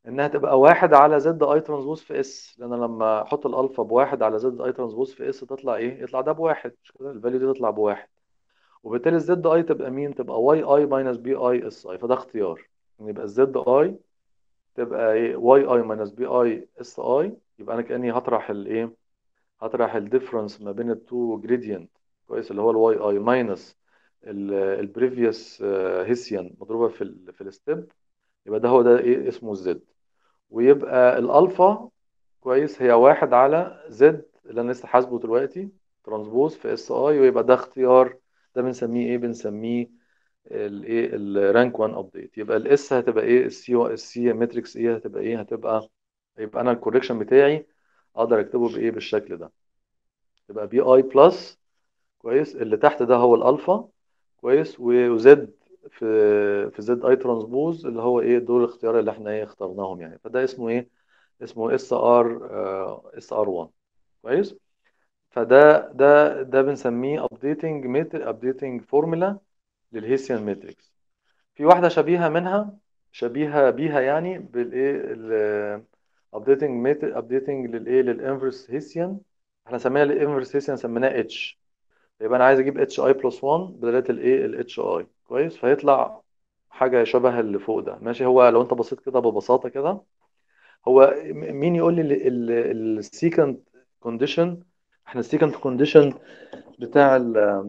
Speaker 1: انها تبقى واحد على زد اي ترانسبوز في اس لان أنا لما احط الالفا بواحد على زد اي ترانسبوز في اس تطلع ايه يطلع ده بواحد مش كده الفاليو دي تطلع بواحد وبالتالي الزد اي تبقى مين تبقى واي اي ماينس بي اي اس اي فده اختيار ان يبقى الزد اي تبقى ايه واي اي ماينس بي اي اس اي يبقى انا كاني هطرح الايه هطرح الديفرنس ما بين التو جريدينت كويس اللي هو الواي اي ماينس البريفيوس هيسيان مضروبه في ال في الستيب يبقى ده هو ده ايه اسمه الزد ويبقى الالفا كويس هي واحد على زد اللي انا لسه حاسبه دلوقتي ترانسبوز في اس اي ويبقى ده اختيار ده بنسميه ايه بنسميه الايه الرانك 1 ابديت يبقى الاس هتبقى ايه السي السي ماتريكس ايه هتبقى ايه هتبقى يبقى انا الكوريكشن بتاعي اقدر اكتبه بايه بالشكل ده يبقى بي اي بلس كويس اللي تحت ده هو الالفا كويس وزد في في زد اي ترانسبوز اللي هو ايه دول الاختيار اللي احنا ايه اخترناهم يعني فده اسمه ايه اسمه اس ار اس ار 1 كويس فده ده ده بنسميه ابديتنج ميتر ابديتنج فورمولا للهيسيان ماتريكس في واحده شبيهه منها شبيهه بيها يعني بالايه ابديتنج ميتر ابديتنج للايه للانفرس هيسيان احنا سمينا الانفرس هيسيان سميناه اتش يبقى انا عايز اجيب اتش اي بلس 1 بدلاله الايه الاتش اي كويس فيطلع حاجه شبه اللي فوق ده ماشي هو لو انت بصيت كده ببساطه كده هو مين يقول لي السيكند كونديشن احنا السيكند كونديشن بتاع ال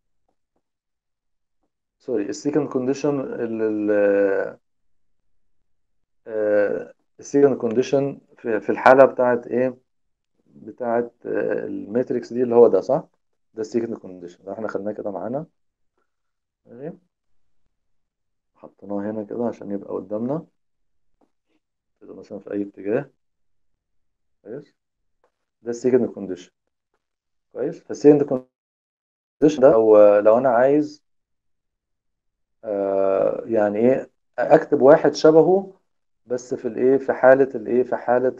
Speaker 1: سوري السيكند كونديشن السيكند كونديشن في الحاله بتاعت ايه بتاعت الماتريكس دي اللي هو ده صح ده السيكند كونديشن ده احنا خدناه كده معانا ماشي حطيناه هنا كده عشان يبقى قدامنا كده مثلا في اي اتجاه كويس ده السيكند كونديشن كويس فالسيكند كونديشن ده لو لو انا عايز آه يعني ايه اكتب واحد شبهه بس في الايه في حاله الايه في حاله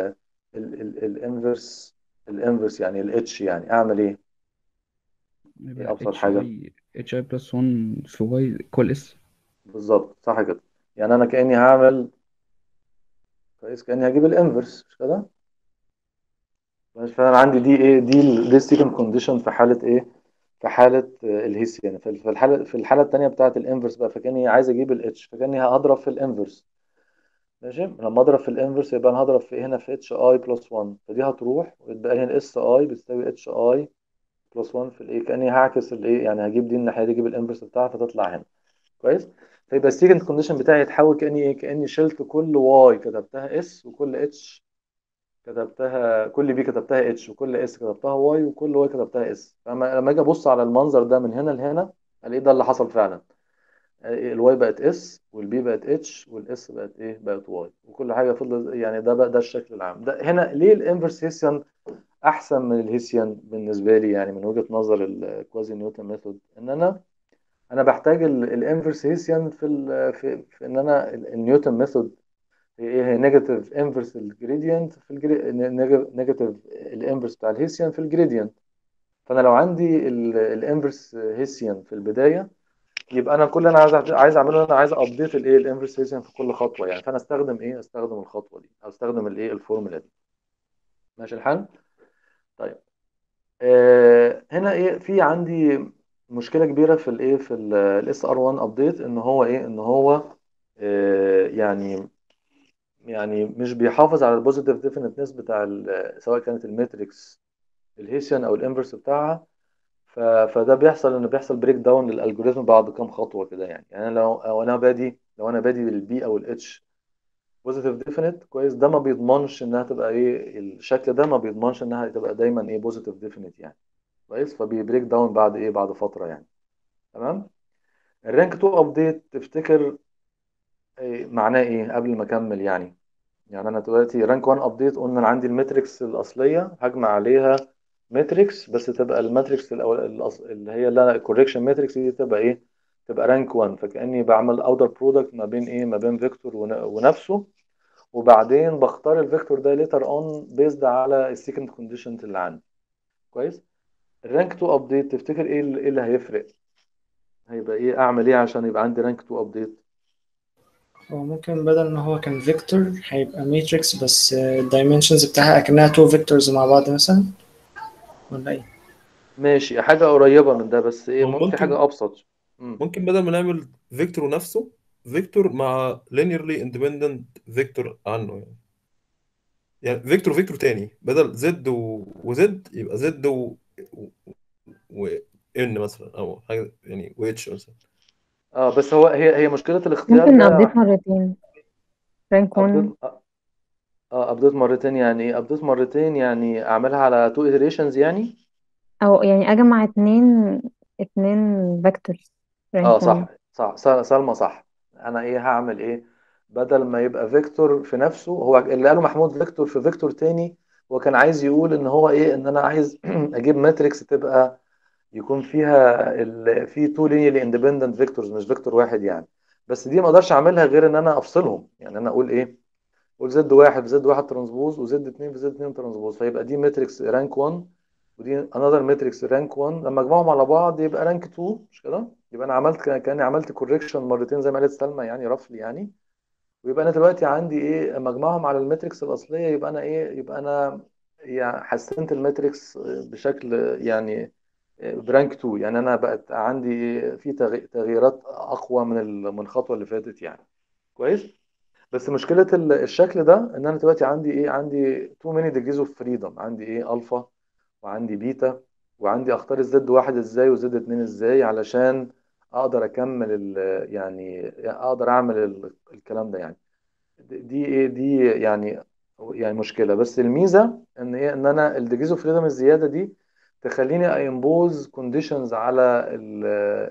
Speaker 1: الانفرس الانفرس يعني الاتش يعني اعمل ايه
Speaker 3: يبقى
Speaker 1: ابسط
Speaker 3: اتش
Speaker 1: حاجه
Speaker 3: اي اتش اي بلس 1 في واي كل اس
Speaker 1: بالظبط صح كده يعني انا كاني هعمل كويس كاني هجيب الانفرس مش كده ماشي فانا عندي دي ايه دي ال- دي السيكند كونديشن في حاله ايه في حاله آه، الهيس يعني في في الحاله في الحاله الثانيه بتاعه الانفرس بقى فكاني عايز اجيب الاتش فكاني هضرب في الانفرس ماشي لما اضرب في الانفرس يبقى انا هضرب في هنا في اتش اي بلس 1 فدي هتروح ويتبقى لي الاس اي بتساوي اتش اي بلس 1 في الايه كاني هعكس الايه يعني هجيب دي الناحيه دي اجيب الانفرس بتاعها فتطلع هنا كويس فيبقى السيكند كونديشن بتاعي يتحول كاني ايه كاني شلت كل واي كتبتها اس وكل اتش كتبتها كل بي كتبتها اتش وكل اس كتبتها واي وكل واي كتبتها اس فلما لما اجي ابص على المنظر ده من هنا لهنا الاقي ده اللي حصل فعلا الواي بقت اس والبي بقت اتش والاس بقت ايه بقت واي وكل حاجه فضلت يعني ده بقى ده الشكل العام ده هنا ليه الانفرس هيسيان احسن من الهيسيان بالنسبه لي يعني من وجهه نظر الكوازي نيوتن ميثود ان انا انا بحتاج الانفرس هيسيان في ال في, في ان انا ال- النيوتن ميثود هي ايه هي نيجاتيف انفرس الجريدينت في نيجاتيف الانفرس بتاع الهيسيان في الجريدينت فانا لو عندي الانفرس هيسيان في البدايه يبقى انا كل اللي انا عايز عايز اعمله انا عايز ابديت الايه الانفرس هيسيان في كل خطوه يعني فانا استخدم ايه استخدم الخطوه دي او استخدم الايه الفورمولا دي ماشي الحال طيب آه هنا ايه في عندي مشكله كبيره في الايه في الاس ار 1 ابديت ان هو ايه ان هو آه يعني يعني مش بيحافظ على البوزيتيف ديفينيتنس بتاع ال- سواء كانت الماتريكس الهيسيان او الانفرس بتاعها ف- فده بيحصل ان بيحصل بريك داون للالجوريثم بعد كام خطوه كده يعني يعني أنا لو لو انا بادي لو انا بادي بالبي او الاتش بوزيتيف ديفينيت كويس ده ما بيضمنش انها تبقى ايه الشكل ده ما بيضمنش انها تبقى دايما ايه بوزيتيف ديفينيت يعني كويس فبيبريك داون بعد ايه بعد فتره يعني تمام الرانك 2 ابديت تفتكر إيه معناه ايه قبل ما اكمل يعني يعني انا دلوقتي رانك 1 ابديت قلنا انا عندي الماتريكس الاصليه هجمع عليها ماتريكس بس تبقى الماتريكس الأول الأص- اللي هي اللي انا الكوريكشن ماتريكس دي تبقى ايه تبقى رانك 1 فكاني بعمل اوتر برودكت ما بين ايه ما بين فيكتور ون- ونفسه وبعدين بختار الفيكتور ده ليتر اون بيزد على السكند كونديشن اللي عندي كويس الرانك 2 ابديت تفتكر ايه اللي, إيه اللي هيفرق هيبقى ايه اعمل ايه عشان يبقى عندي رانك 2 ابديت
Speaker 5: هو ممكن بدل ما هو كان فيكتور هيبقى ماتريكس بس الدايمنشنز بتاعها اكنها تو فيكتورز مع بعض مثلا ولا ايه
Speaker 1: ماشي حاجة قريبة من ده بس ايه
Speaker 4: هو
Speaker 1: ممكن في
Speaker 4: ممكن
Speaker 1: حاجة أبسط مم.
Speaker 4: ممكن بدل ما نعمل فيكتور نفسه فيكتور مع linearly independent فيكتور عنه يعني يعني فيكتور فيكتور تاني بدل زد و... وزد يبقى زد و... و... و... ان مثلا او حاجه يعني و اتش مثلا
Speaker 1: اه بس هو هي هي مشكلة الاختيار
Speaker 2: ممكن
Speaker 1: ده
Speaker 2: نابديت مرتين رانك 1
Speaker 1: ابديت اه ابديت مرتين يعني ايه ابديت مرتين يعني اعملها على تو iterations يعني
Speaker 2: او يعني اجمع اتنين اتنين فيكتورز
Speaker 1: اه
Speaker 2: رانك 1
Speaker 1: صح صح سل- سلمى صح انا ايه هعمل ايه بدل ما يبقى فيكتور في نفسه هو اللي قاله محمود فيكتور في فيكتور تاني هو كان عايز يقول ان هو ايه ان انا عايز اجيب ماتريكس تبقى يكون فيها ال... في تو لينيرلي اندبندنت فيكتورز مش فيكتور واحد يعني بس دي ما اقدرش اعملها غير ان انا افصلهم يعني انا اقول ايه اقول زد واحد في زد واحد ترانسبوز وزد اتنين في زد اتنين ترانسبوز فيبقى دي ماتريكس رانك 1 ودي انذر ماتريكس رانك 1 لما اجمعهم على بعض يبقى رانك 2 مش كده يبقى انا عملت كاني عملت كوريكشن مرتين زي ما قالت سلمى يعني رفلي يعني ويبقى انا دلوقتي عندي ايه اما اجمعهم على الماتريكس الاصليه يبقى انا ايه يبقى انا يعني حسنت الماتريكس بشكل يعني برانك 2 يعني انا بقت عندي في تغي- تغييرات اقوى من ال- من الخطوه اللي فاتت يعني كويس بس مشكله ال- الشكل ده ان انا دلوقتي عندي ايه عندي تو ماني ديجريز اوف فريدم عندي ايه الفا وعندي بيتا وعندي اختار الزد واحد ازاي وزد اتنين ازاي علشان اقدر اكمل ال يعني اقدر اعمل ال- الكلام ده يعني دي ايه دي يعني يعني مشكله بس الميزه ان ايه ان انا الديجريز اوف فريدم الزياده دي تخليني امبوز كونديشنز على ال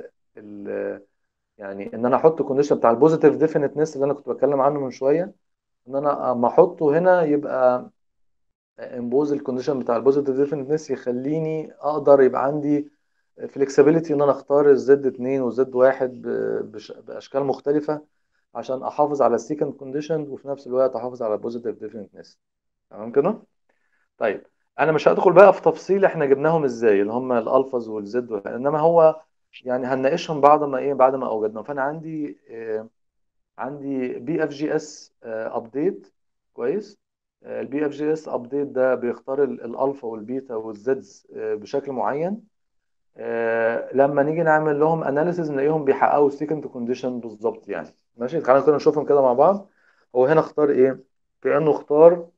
Speaker 1: ال يعني ان انا احط كونديشن بتاع البوزيتيف ديفينيتنس اللي انا كنت بتكلم عنه من شويه ان انا اما احطه هنا يبقى امبوز الكونديشن بتاع البوزيتيف ديفينيتنس يخليني اقدر يبقى عندي فليكسبيليتي ان انا اختار الزد 2 والزد 1 باشكال مختلفه عشان احافظ على السيكند كونديشن وفي نفس الوقت احافظ على البوزيتيف ديفينيتنس تمام كده طيب انا مش هدخل بقى في تفصيل احنا جبناهم ازاي اللي هم الالفاز والزد وال- انما هو يعني هنناقشهم بعد ما ايه بعد ما اوجدناهم فانا عندي آه عندي بي اف جي اس ابديت كويس البي اف جي اس ابديت ده بيختار ال- الالفا والبيتا والزدز آه، بشكل معين آه، لما نيجي نعمل لهم اناليسيز نلاقيهم بيحققوا السيكند كونديشن بالظبط يعني ماشي خلينا كده نشوفهم كده مع بعض هو هنا اختار ايه كأنه اختار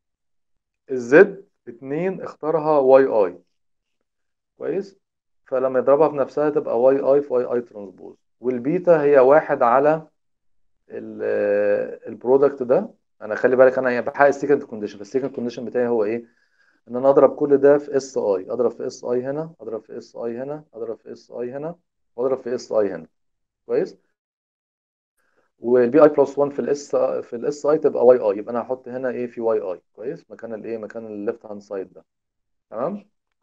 Speaker 1: الزد 2 اختارها واي اي كويس فلما يضربها في نفسها تبقى واي اي في واي اي ترانسبوز والبيتا هي واحد على البرودكت ده انا خلي بالك انا يعني بحقق السيكند كونديشن فالسيكند كونديشن بتاعي هو ايه ان انا اضرب كل ده في اس اي اضرب في اس اي هنا اضرب في اس اي هنا اضرب في اس اي هنا واضرب في اس اي هنا كويس والبي اي بلس 1 في الاس في الاس اي تبقى واي اي يبقى انا هحط هنا ايه في واي اي كويس مكان الايه مكان الليفت هاند سايد ده تمام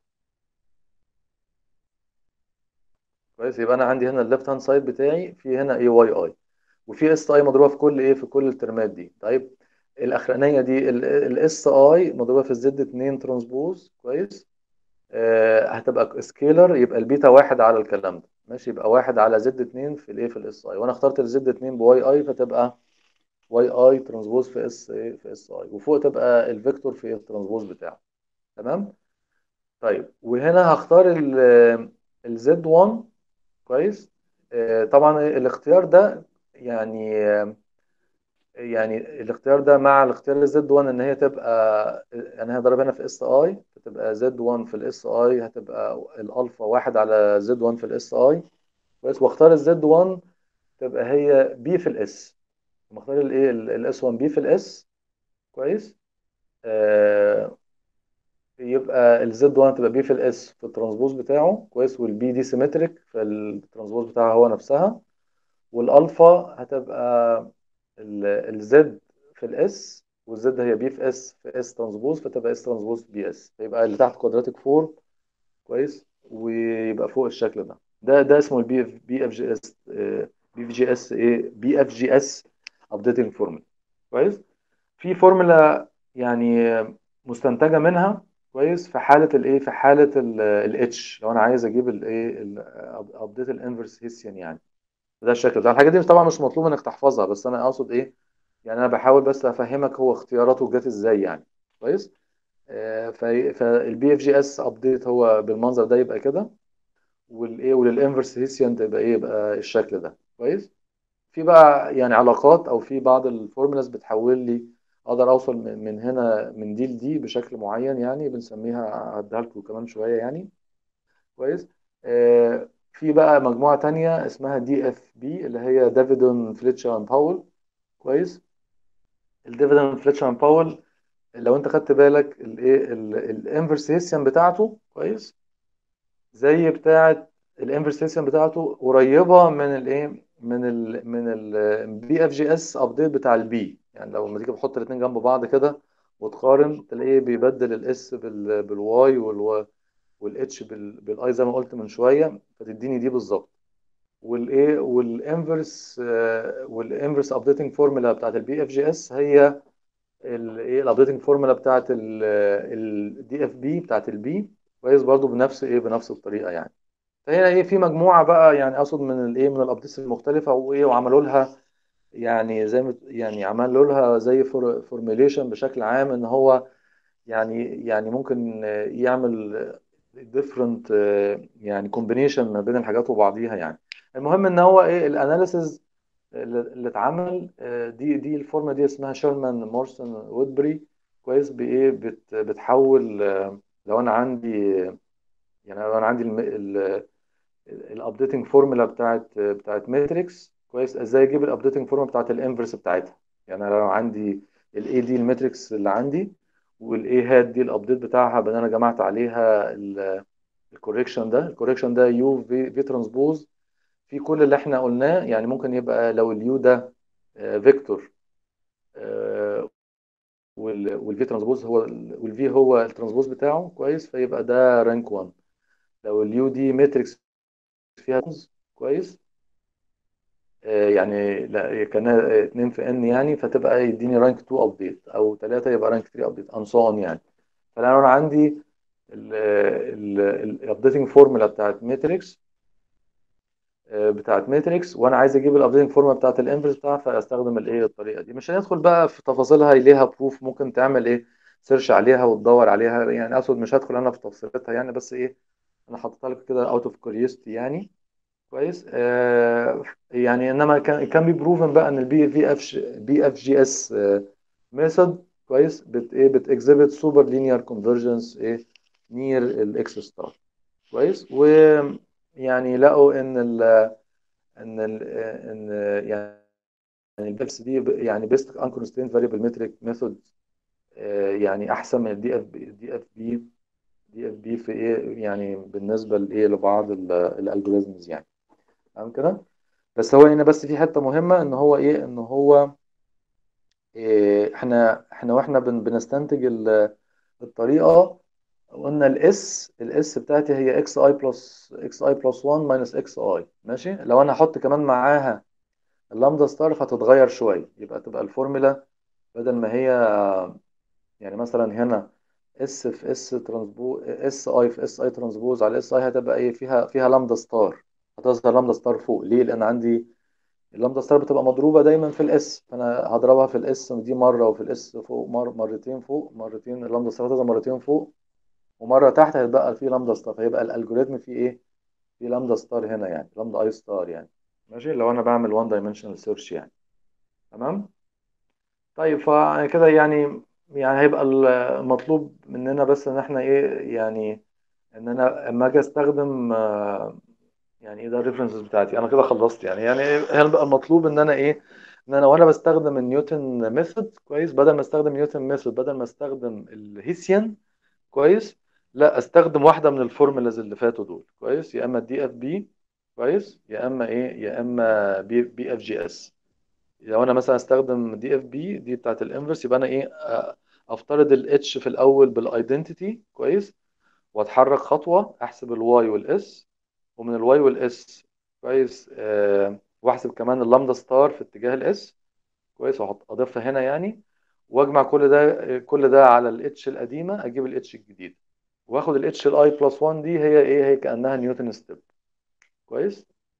Speaker 1: كويس يبقى انا عندي هنا الليفت هاند سايد بتاعي في هنا ايه واي اي وفي اس اي مضروبه في كل ايه في كل الترمات دي طيب الاخرانيه دي الاس اي مضروبه في الزد 2 ترانسبوز كويس آه هتبقى سكيلر يبقى البيتا واحد على الكلام ده ماشي يبقى واحد على زد 2 في الايه في الاس اي وانا اخترت الزد 2 بواي اي فتبقى واي اي ترانسبوز في اس ايه في اس اي وفوق تبقى الفيكتور في الترانسبوز بتاعه تمام طيب وهنا هختار الزد 1 كويس آه، طبعا الاختيار ده يعني آه، يعني الاختيار ده مع الاختيار الزد 1 ان هي تبقى انا هضرب هنا في اس اي فتبقى زد 1 في الاس اي هتبقى الالفا واحد على زد 1 في الاس اي كويس واختار الزد 1 تبقى هي بي في الاس مختار الايه الاس 1 بي في الاس كويس آه يبقى الزد 1 تبقى بي في الاس في الترانسبوز بتاعه كويس والبي دي سيمتريك في الترانسبوز بتاعها هو نفسها والالفا هتبقى الزد في الاس والزد هي بي في اس في اس ترانسبوز فتبقى اس ترانسبوز بي اس فيبقى اللي تحت كوادراتيك فور كويس ويبقى فوق الشكل ده ده ده اسمه البي اف بي اف جي اس بي اف جي اس ايه بي اف جي اس ابديتنج فورمولا كويس في فورمولا يعني مستنتجه منها كويس في حاله الايه في حاله الاتش لو انا عايز اجيب الايه ابديت الانفرس هيسيان يعني ده الشكل ده الحاجات دي طبعا مش مطلوب انك تحفظها بس انا اقصد ايه يعني انا بحاول بس افهمك هو اختياراته جت ازاي يعني كويس فالبي اف جي اس ابديت هو بالمنظر ده يبقى كده والايه وللانفرس هيسيان تبقى ايه يبقى الشكل ده كويس في بقى يعني علاقات او في بعض الفورمولاز بتحول لي اقدر اوصل من من هنا من دي لدي بشكل معين يعني بنسميها هديها لكم كمان شويه يعني كويس آه في بقى مجموعه تانية اسمها دي اف بي اللي هي ديفيدون فليتشر اند باول كويس الديفيدون فليتشر اند باول لو انت خدت بالك الايه الانفرس هيسيان بتاعته كويس زي بتاعه الانفرس هيسيان بتاعته قريبه من الايه من ال من البي اف جي اس ابديت بتاع البي يعني لو لما تيجي تحط الاثنين جنب بعض كده وتقارن تلاقيه بيبدل الاس بالواي والاتش بالاي زي ما قلت من شويه فتديني دي بالظبط والايه والانفرس والانفرس ابديتنج فورمولا بتاعت البي اف جي اس هي الايه الابديتنج فورمولا بتاعت الدي اف بي بتاعت البي كويس برضو بنفس ايه بنفس الطريقه يعني فهنا ايه في مجموعه بقى يعني اقصد من الايه من الابديتس المختلفه وايه وعملوا لها يعني زي ما يعني عملوا لها زي فورميليشن بشكل عام ان هو يعني يعني ممكن يعمل different يعني كومبينيشن ما بين الحاجات وبعضيها يعني المهم ان هو ايه الاناليسز اللي اتعمل دي دي الفورمه دي اسمها شيرمان مورسون وودبري كويس بايه بت بتحول لو انا عندي يعني لو انا عندي الابديتنج فورمولا بتاعت بتاعت ماتريكس كويس ازاي اجيب الابديتنج فورمولا بتاعت الانفرس بتاعتها يعني لو عندي الاي دي الماتريكس اللي عندي والاي هات دي الابديت بتاعها بان انا جمعت عليها الكوريكشن ده الكوريكشن ده يو في في ترانسبوز في كل اللي احنا قلناه يعني ممكن يبقى لو اليو ده فيكتور والفي ترانسبوز هو والفي هو الترانسبوز بتاعه كويس فيبقى ده رانك 1 لو اليو دي ماتريكس فيها كويس آه يعني لا كانها 2 في ان يعني فتبقى يديني رانك 2 ابديت او 3 يبقى رانك 3 ابديت ان سو اون يعني فانا انا عندي الابديتنج فورمولا بتاعت ماتريكس بتاعت ماتريكس وانا عايز اجيب الابديتنج فورمولا بتاعت الانفرس بتاعها فاستخدم الايه الطريقه دي مش هندخل بقى في تفاصيلها ليها بروف ممكن تعمل ايه سيرش عليها وتدور عليها يعني اقصد مش هدخل انا في تفصيلاتها يعني بس ايه انا حاططها لك كده اوت اوف كوريوستي يعني كويس آه يعني انما كان كان بي بروفن بقى ان البي في اف بي اف جي اس ميثود كويس بت ايه بتكزيبت سوبر لينير كونفرجنس ايه نير الاكس ستار كويس ويعني لقوا ان ال ان ال ان يعني البيبس دي يعني بيست انكونسترينت فاريبل متريك ميثود يعني احسن من الدي اف دي اف بي دي اف بي في ايه يعني بالنسبه لايه لبعض الالجوريزمز يعني تمام كده بس هو هنا بس في حته مهمه ان هو ايه ان هو إيه احنا احنا واحنا بن بنستنتج الطريقه قلنا الاس الاس بتاعتي هي اكس اي بلس اكس اي بلس 1 ماينس اكس اي ماشي لو انا هحط كمان معاها اللامدا ستار فهتتغير شويه يبقى تبقى الفورمولا بدل ما هي يعني مثلا هنا اس في اس ترانسبوز اس اي في اس اي ترانسبوز على اس اي هتبقى ايه فيها فيها لامدا ستار هتظهر لامدا ستار فوق ليه لان عندي اللامدا ستار بتبقى مضروبه دايما في الاس فانا هضربها في الاس دي مره وفي الاس فوق مر مرتين فوق مرتين اللامدا ستار هتظهر مرتين فوق ومره تحت هيتبقى فيه لامدا ستار فيبقى الالجوريثم فيه ايه فيه لامدا ستار هنا يعني لامدا اي ستار يعني ماشي لو انا بعمل وان دايمنشنال سيرش يعني تمام طيب فكده يعني يعني هيبقى المطلوب مننا بس ان احنا ايه يعني ان انا اما اجي استخدم يعني ايه ده الريفرنسز بتاعتي انا كده خلصت يعني يعني هل بقى المطلوب ان انا ايه ان انا وانا بستخدم النيوتن ميثود كويس بدل ما استخدم نيوتن ميثود بدل ما استخدم الهيسيان كويس لا استخدم واحده من الفورمولاز اللي فاتوا دول كويس يا اما دي اف بي كويس يا اما ايه يا اما بي بي اف جي اس لو انا مثلا استخدم دي اف بي دي بتاعت الانفرس يبقى انا ايه افترض الاتش في الاول بالايدنتيتي كويس واتحرك خطوه احسب الواي والاس ومن الواي والاس كويس أه واحسب كمان اللامدا ستار في اتجاه الاس كويس واحط اضيفها هنا يعني واجمع كل ده كل ده على الاتش القديمه اجيب الاتش الجديد واخد الاتش الاي بلس 1 دي هي ايه هي كانها نيوتن ستيب كويس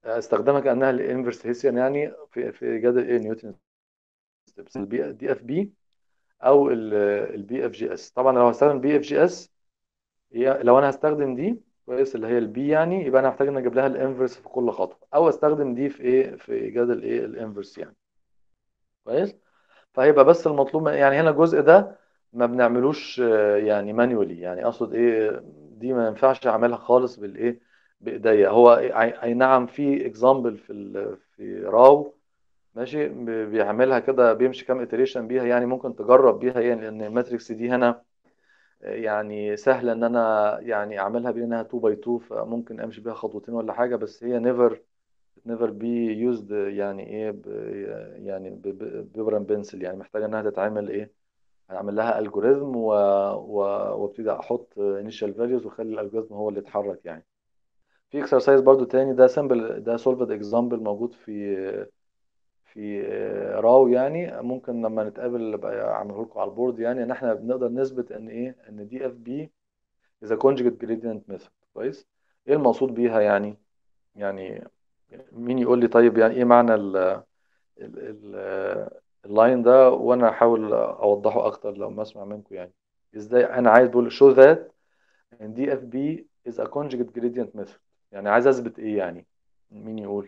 Speaker 1: استخدمها كانها الانفرس هيسيان يعني في في ايجاد الايه نيوتن ستيبس البي دي اف بي او البي اف جي اس طبعا لو هستخدم بي اف جي اس لو انا هستخدم دي كويس اللي هي البي يعني يبقى انا هحتاج ان اجيب لها الانفرس في كل خطوه او استخدم دي في ايه في ايجاد الايه الانفرس يعني كويس فهيبقى بس المطلوب يعني هنا الجزء ده ما بنعملوش آه، يعني مانيولي يعني اقصد ايه دي ما ينفعش اعملها خالص بالايه بايديا هو اي أي نعم في اكزامبل في ال في راو ماشي ب- بيعملها كده بيمشي كام iteration بيها يعني ممكن تجرب بيها يعني لان الماتريكس دي هنا يعني سهله ان انا يعني اعملها بانها 2 باي 2 فممكن امشي بيها خطوتين ولا حاجه بس هي نيفر نيفر بي يوزد يعني ايه ب يعني بيبر اند بنسل يعني محتاجه انها تتعمل ايه هعمل لها الجوريزم و... و... وابتدي احط انيشال فاليوز واخلي الالجوريزم هو اللي يتحرك يعني في اكسرسايز برضو تاني ده سامبل ده سولفد اكزامبل موجود في في راو يعني ممكن لما نتقابل ابقى اعمله لكم على البورد يعني ان احنا بنقدر نثبت ان ايه ان دي اف بي is a conjugate gradient method كويس ايه المقصود بيها يعني يعني مين يقول لي طيب يعني ايه معنى ال ال ال اللاين ده وانا احاول اوضحه اكتر لو ما اسمع منكم يعني ازاي انا عايز بقول show that ان دي اف بي is a conjugate gradient method يعني عايز اثبت ايه يعني مين يقول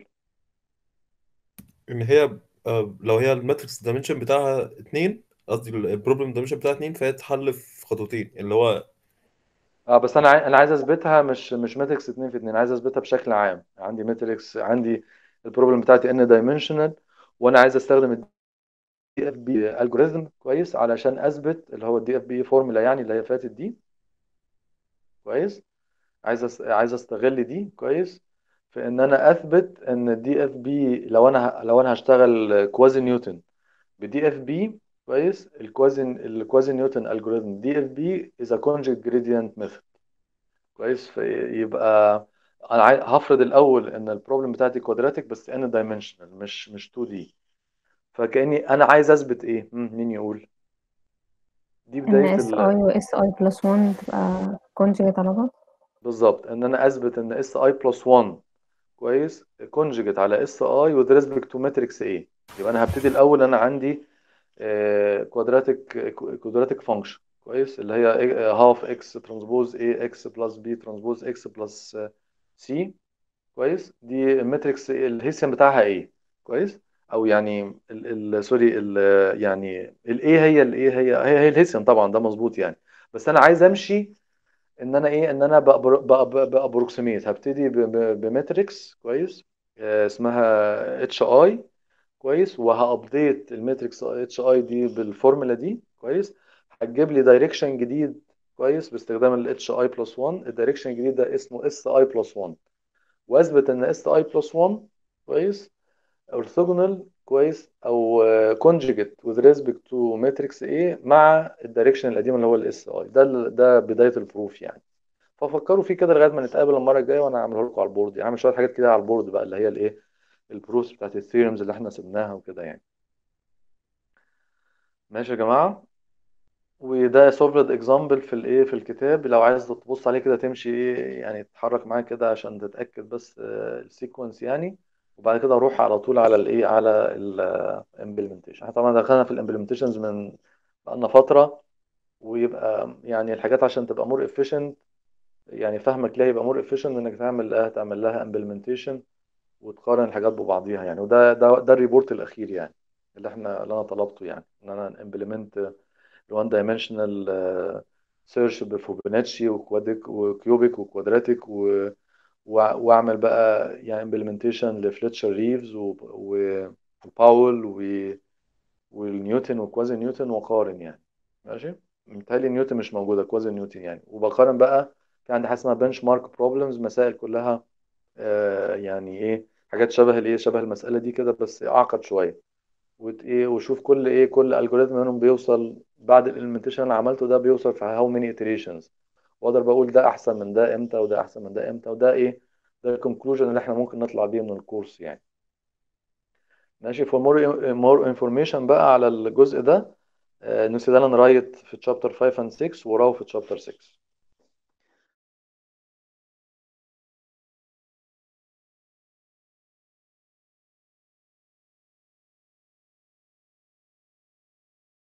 Speaker 4: ان هي آه، لو هي الماتريكس دايمنشن بتاعها اتنين قصدي البروبلم دايمنشن بتاعها اتنين فهي تتحل في خطوتين اللي هو
Speaker 1: اه بس انا عاي... انا عايز اثبتها مش مش ماتريكس 2 في 2 عايز اثبتها بشكل عام عندي ماتريكس عندي البروبلم بتاعتي ان دايمنشنال وانا عايز استخدم الدي اف بي الجوريزم كويس علشان اثبت اللي هو الدي اف بي فورمولا يعني اللي هي فاتت دي كويس عايز أس... عايز استغل دي كويس في ان انا اثبت ان الدي اف بي لو انا ه... لو انا هشتغل كوازي نيوتن بدي اف بي كويس الكوازي الكوازي نيوتن الجوريزم دي اف بي از ا conjugate gradient method كويس فيبقى انا عاي- هفرض الاول ان البروبلم بتاعتي كوادراتيك بس ان دايمنشنال مش مش 2 دي فكاني انا عايز اثبت ايه مم، مين يقول دي
Speaker 2: ان
Speaker 1: بدايه
Speaker 2: اس
Speaker 1: ال...
Speaker 2: اي و اس اي بلس 1 تبقى كونجوجيت على بعض
Speaker 1: بالظبط ان انا اثبت ان اس اي بلس 1 كويس كونجوجيت على اس اي with respect to matrix A يبقى انا هبتدي الاول انا عندي كوادراتيك كوادراتيك فانكشن كويس اللي هي هاف اكس ترانسبوز اي اكس بلس بي ترانسبوز اكس بلس سي كويس دي الماتريكس الهيسيان بتاعها ايه كويس او يعني ال ال سوري ال يعني الايه هي الايه هي هي هي الهيسيان طبعا ده مظبوط يعني بس انا عايز امشي ان انا ايه ان انا بابروكسيميت هبتدي ب- ب- بماتريكس كويس آه، اسمها اتش اي كويس وهابديت الماتريكس اتش اي دي بالفورمولا دي كويس هتجيب لي دايركشن جديد كويس باستخدام الاتش اي بلس 1 الدايركشن الجديد ده اسمه اس اي بلس 1 واثبت ان اس اي بلس 1 كويس orthogonal كويس او كونجيجيت with respect to matrix A مع الدايركشن القديم اللي هو الاس اي ده ال- ده بدايه البروف يعني ففكروا فيه كده لغايه ما نتقابل المره الجايه وانا هعمله لكم على البورد يعني هعمل شويه حاجات كده على البورد بقى اللي هي الايه البروفs بتاعت الثيورمز اللي احنا سبناها وكده يعني ماشي يا جماعه وده سولفد اكزامبل في الايه في الكتاب لو عايز تبص عليه كده تمشي ايه يعني تتحرك معاه كده عشان تتاكد بس السيكونس يعني وبعد كده اروح على طول على الايه على الامبلمنتيشن احنا طبعا دخلنا في الامبلمنتيشنز من بقالنا فتره ويبقى يعني الحاجات عشان تبقى مور افيشنت يعني فهمك ليه يبقى مور افيشنت انك تعمل لها تعمل لها امبلمنتيشن وتقارن الحاجات ببعضيها يعني وده ده ده الريبورت الاخير يعني اللي احنا اللي انا طلبته يعني ان انا امبلمنت الوان دايمنشنال سيرش بفوبوناتشي وكواديك وكيوبيك وكوادراتيك و... وع- واعمل بقى يعني امبلمنتيشن لفليتشر ريفز و... و... وباول و... والنيوتن وكوازي نيوتن وقارن يعني ماشي متهيألي نيوتن مش موجودة كوازي نيوتن يعني وبقارن بقى في عندي حاجة اسمها بنش مارك بروبلمز مسائل كلها آه يعني ايه حاجات شبه الايه شبه المسألة دي كده بس اعقد شوية وت ايه وشوف كل ايه كل الجوريزم منهم بيوصل بعد الامبلمنتيشن اللي عملته ده بيوصل في هاو ماني iterations واقدر بقول ده احسن من ده امتى وده احسن من ده امتى وده ايه ده الكونكلوجن اللي احنا ممكن نطلع بيه من الكورس يعني ماشي for more more information بقى على الجزء ده نسيدالن رايت في chapter 5 and 6 وراو في chapter 6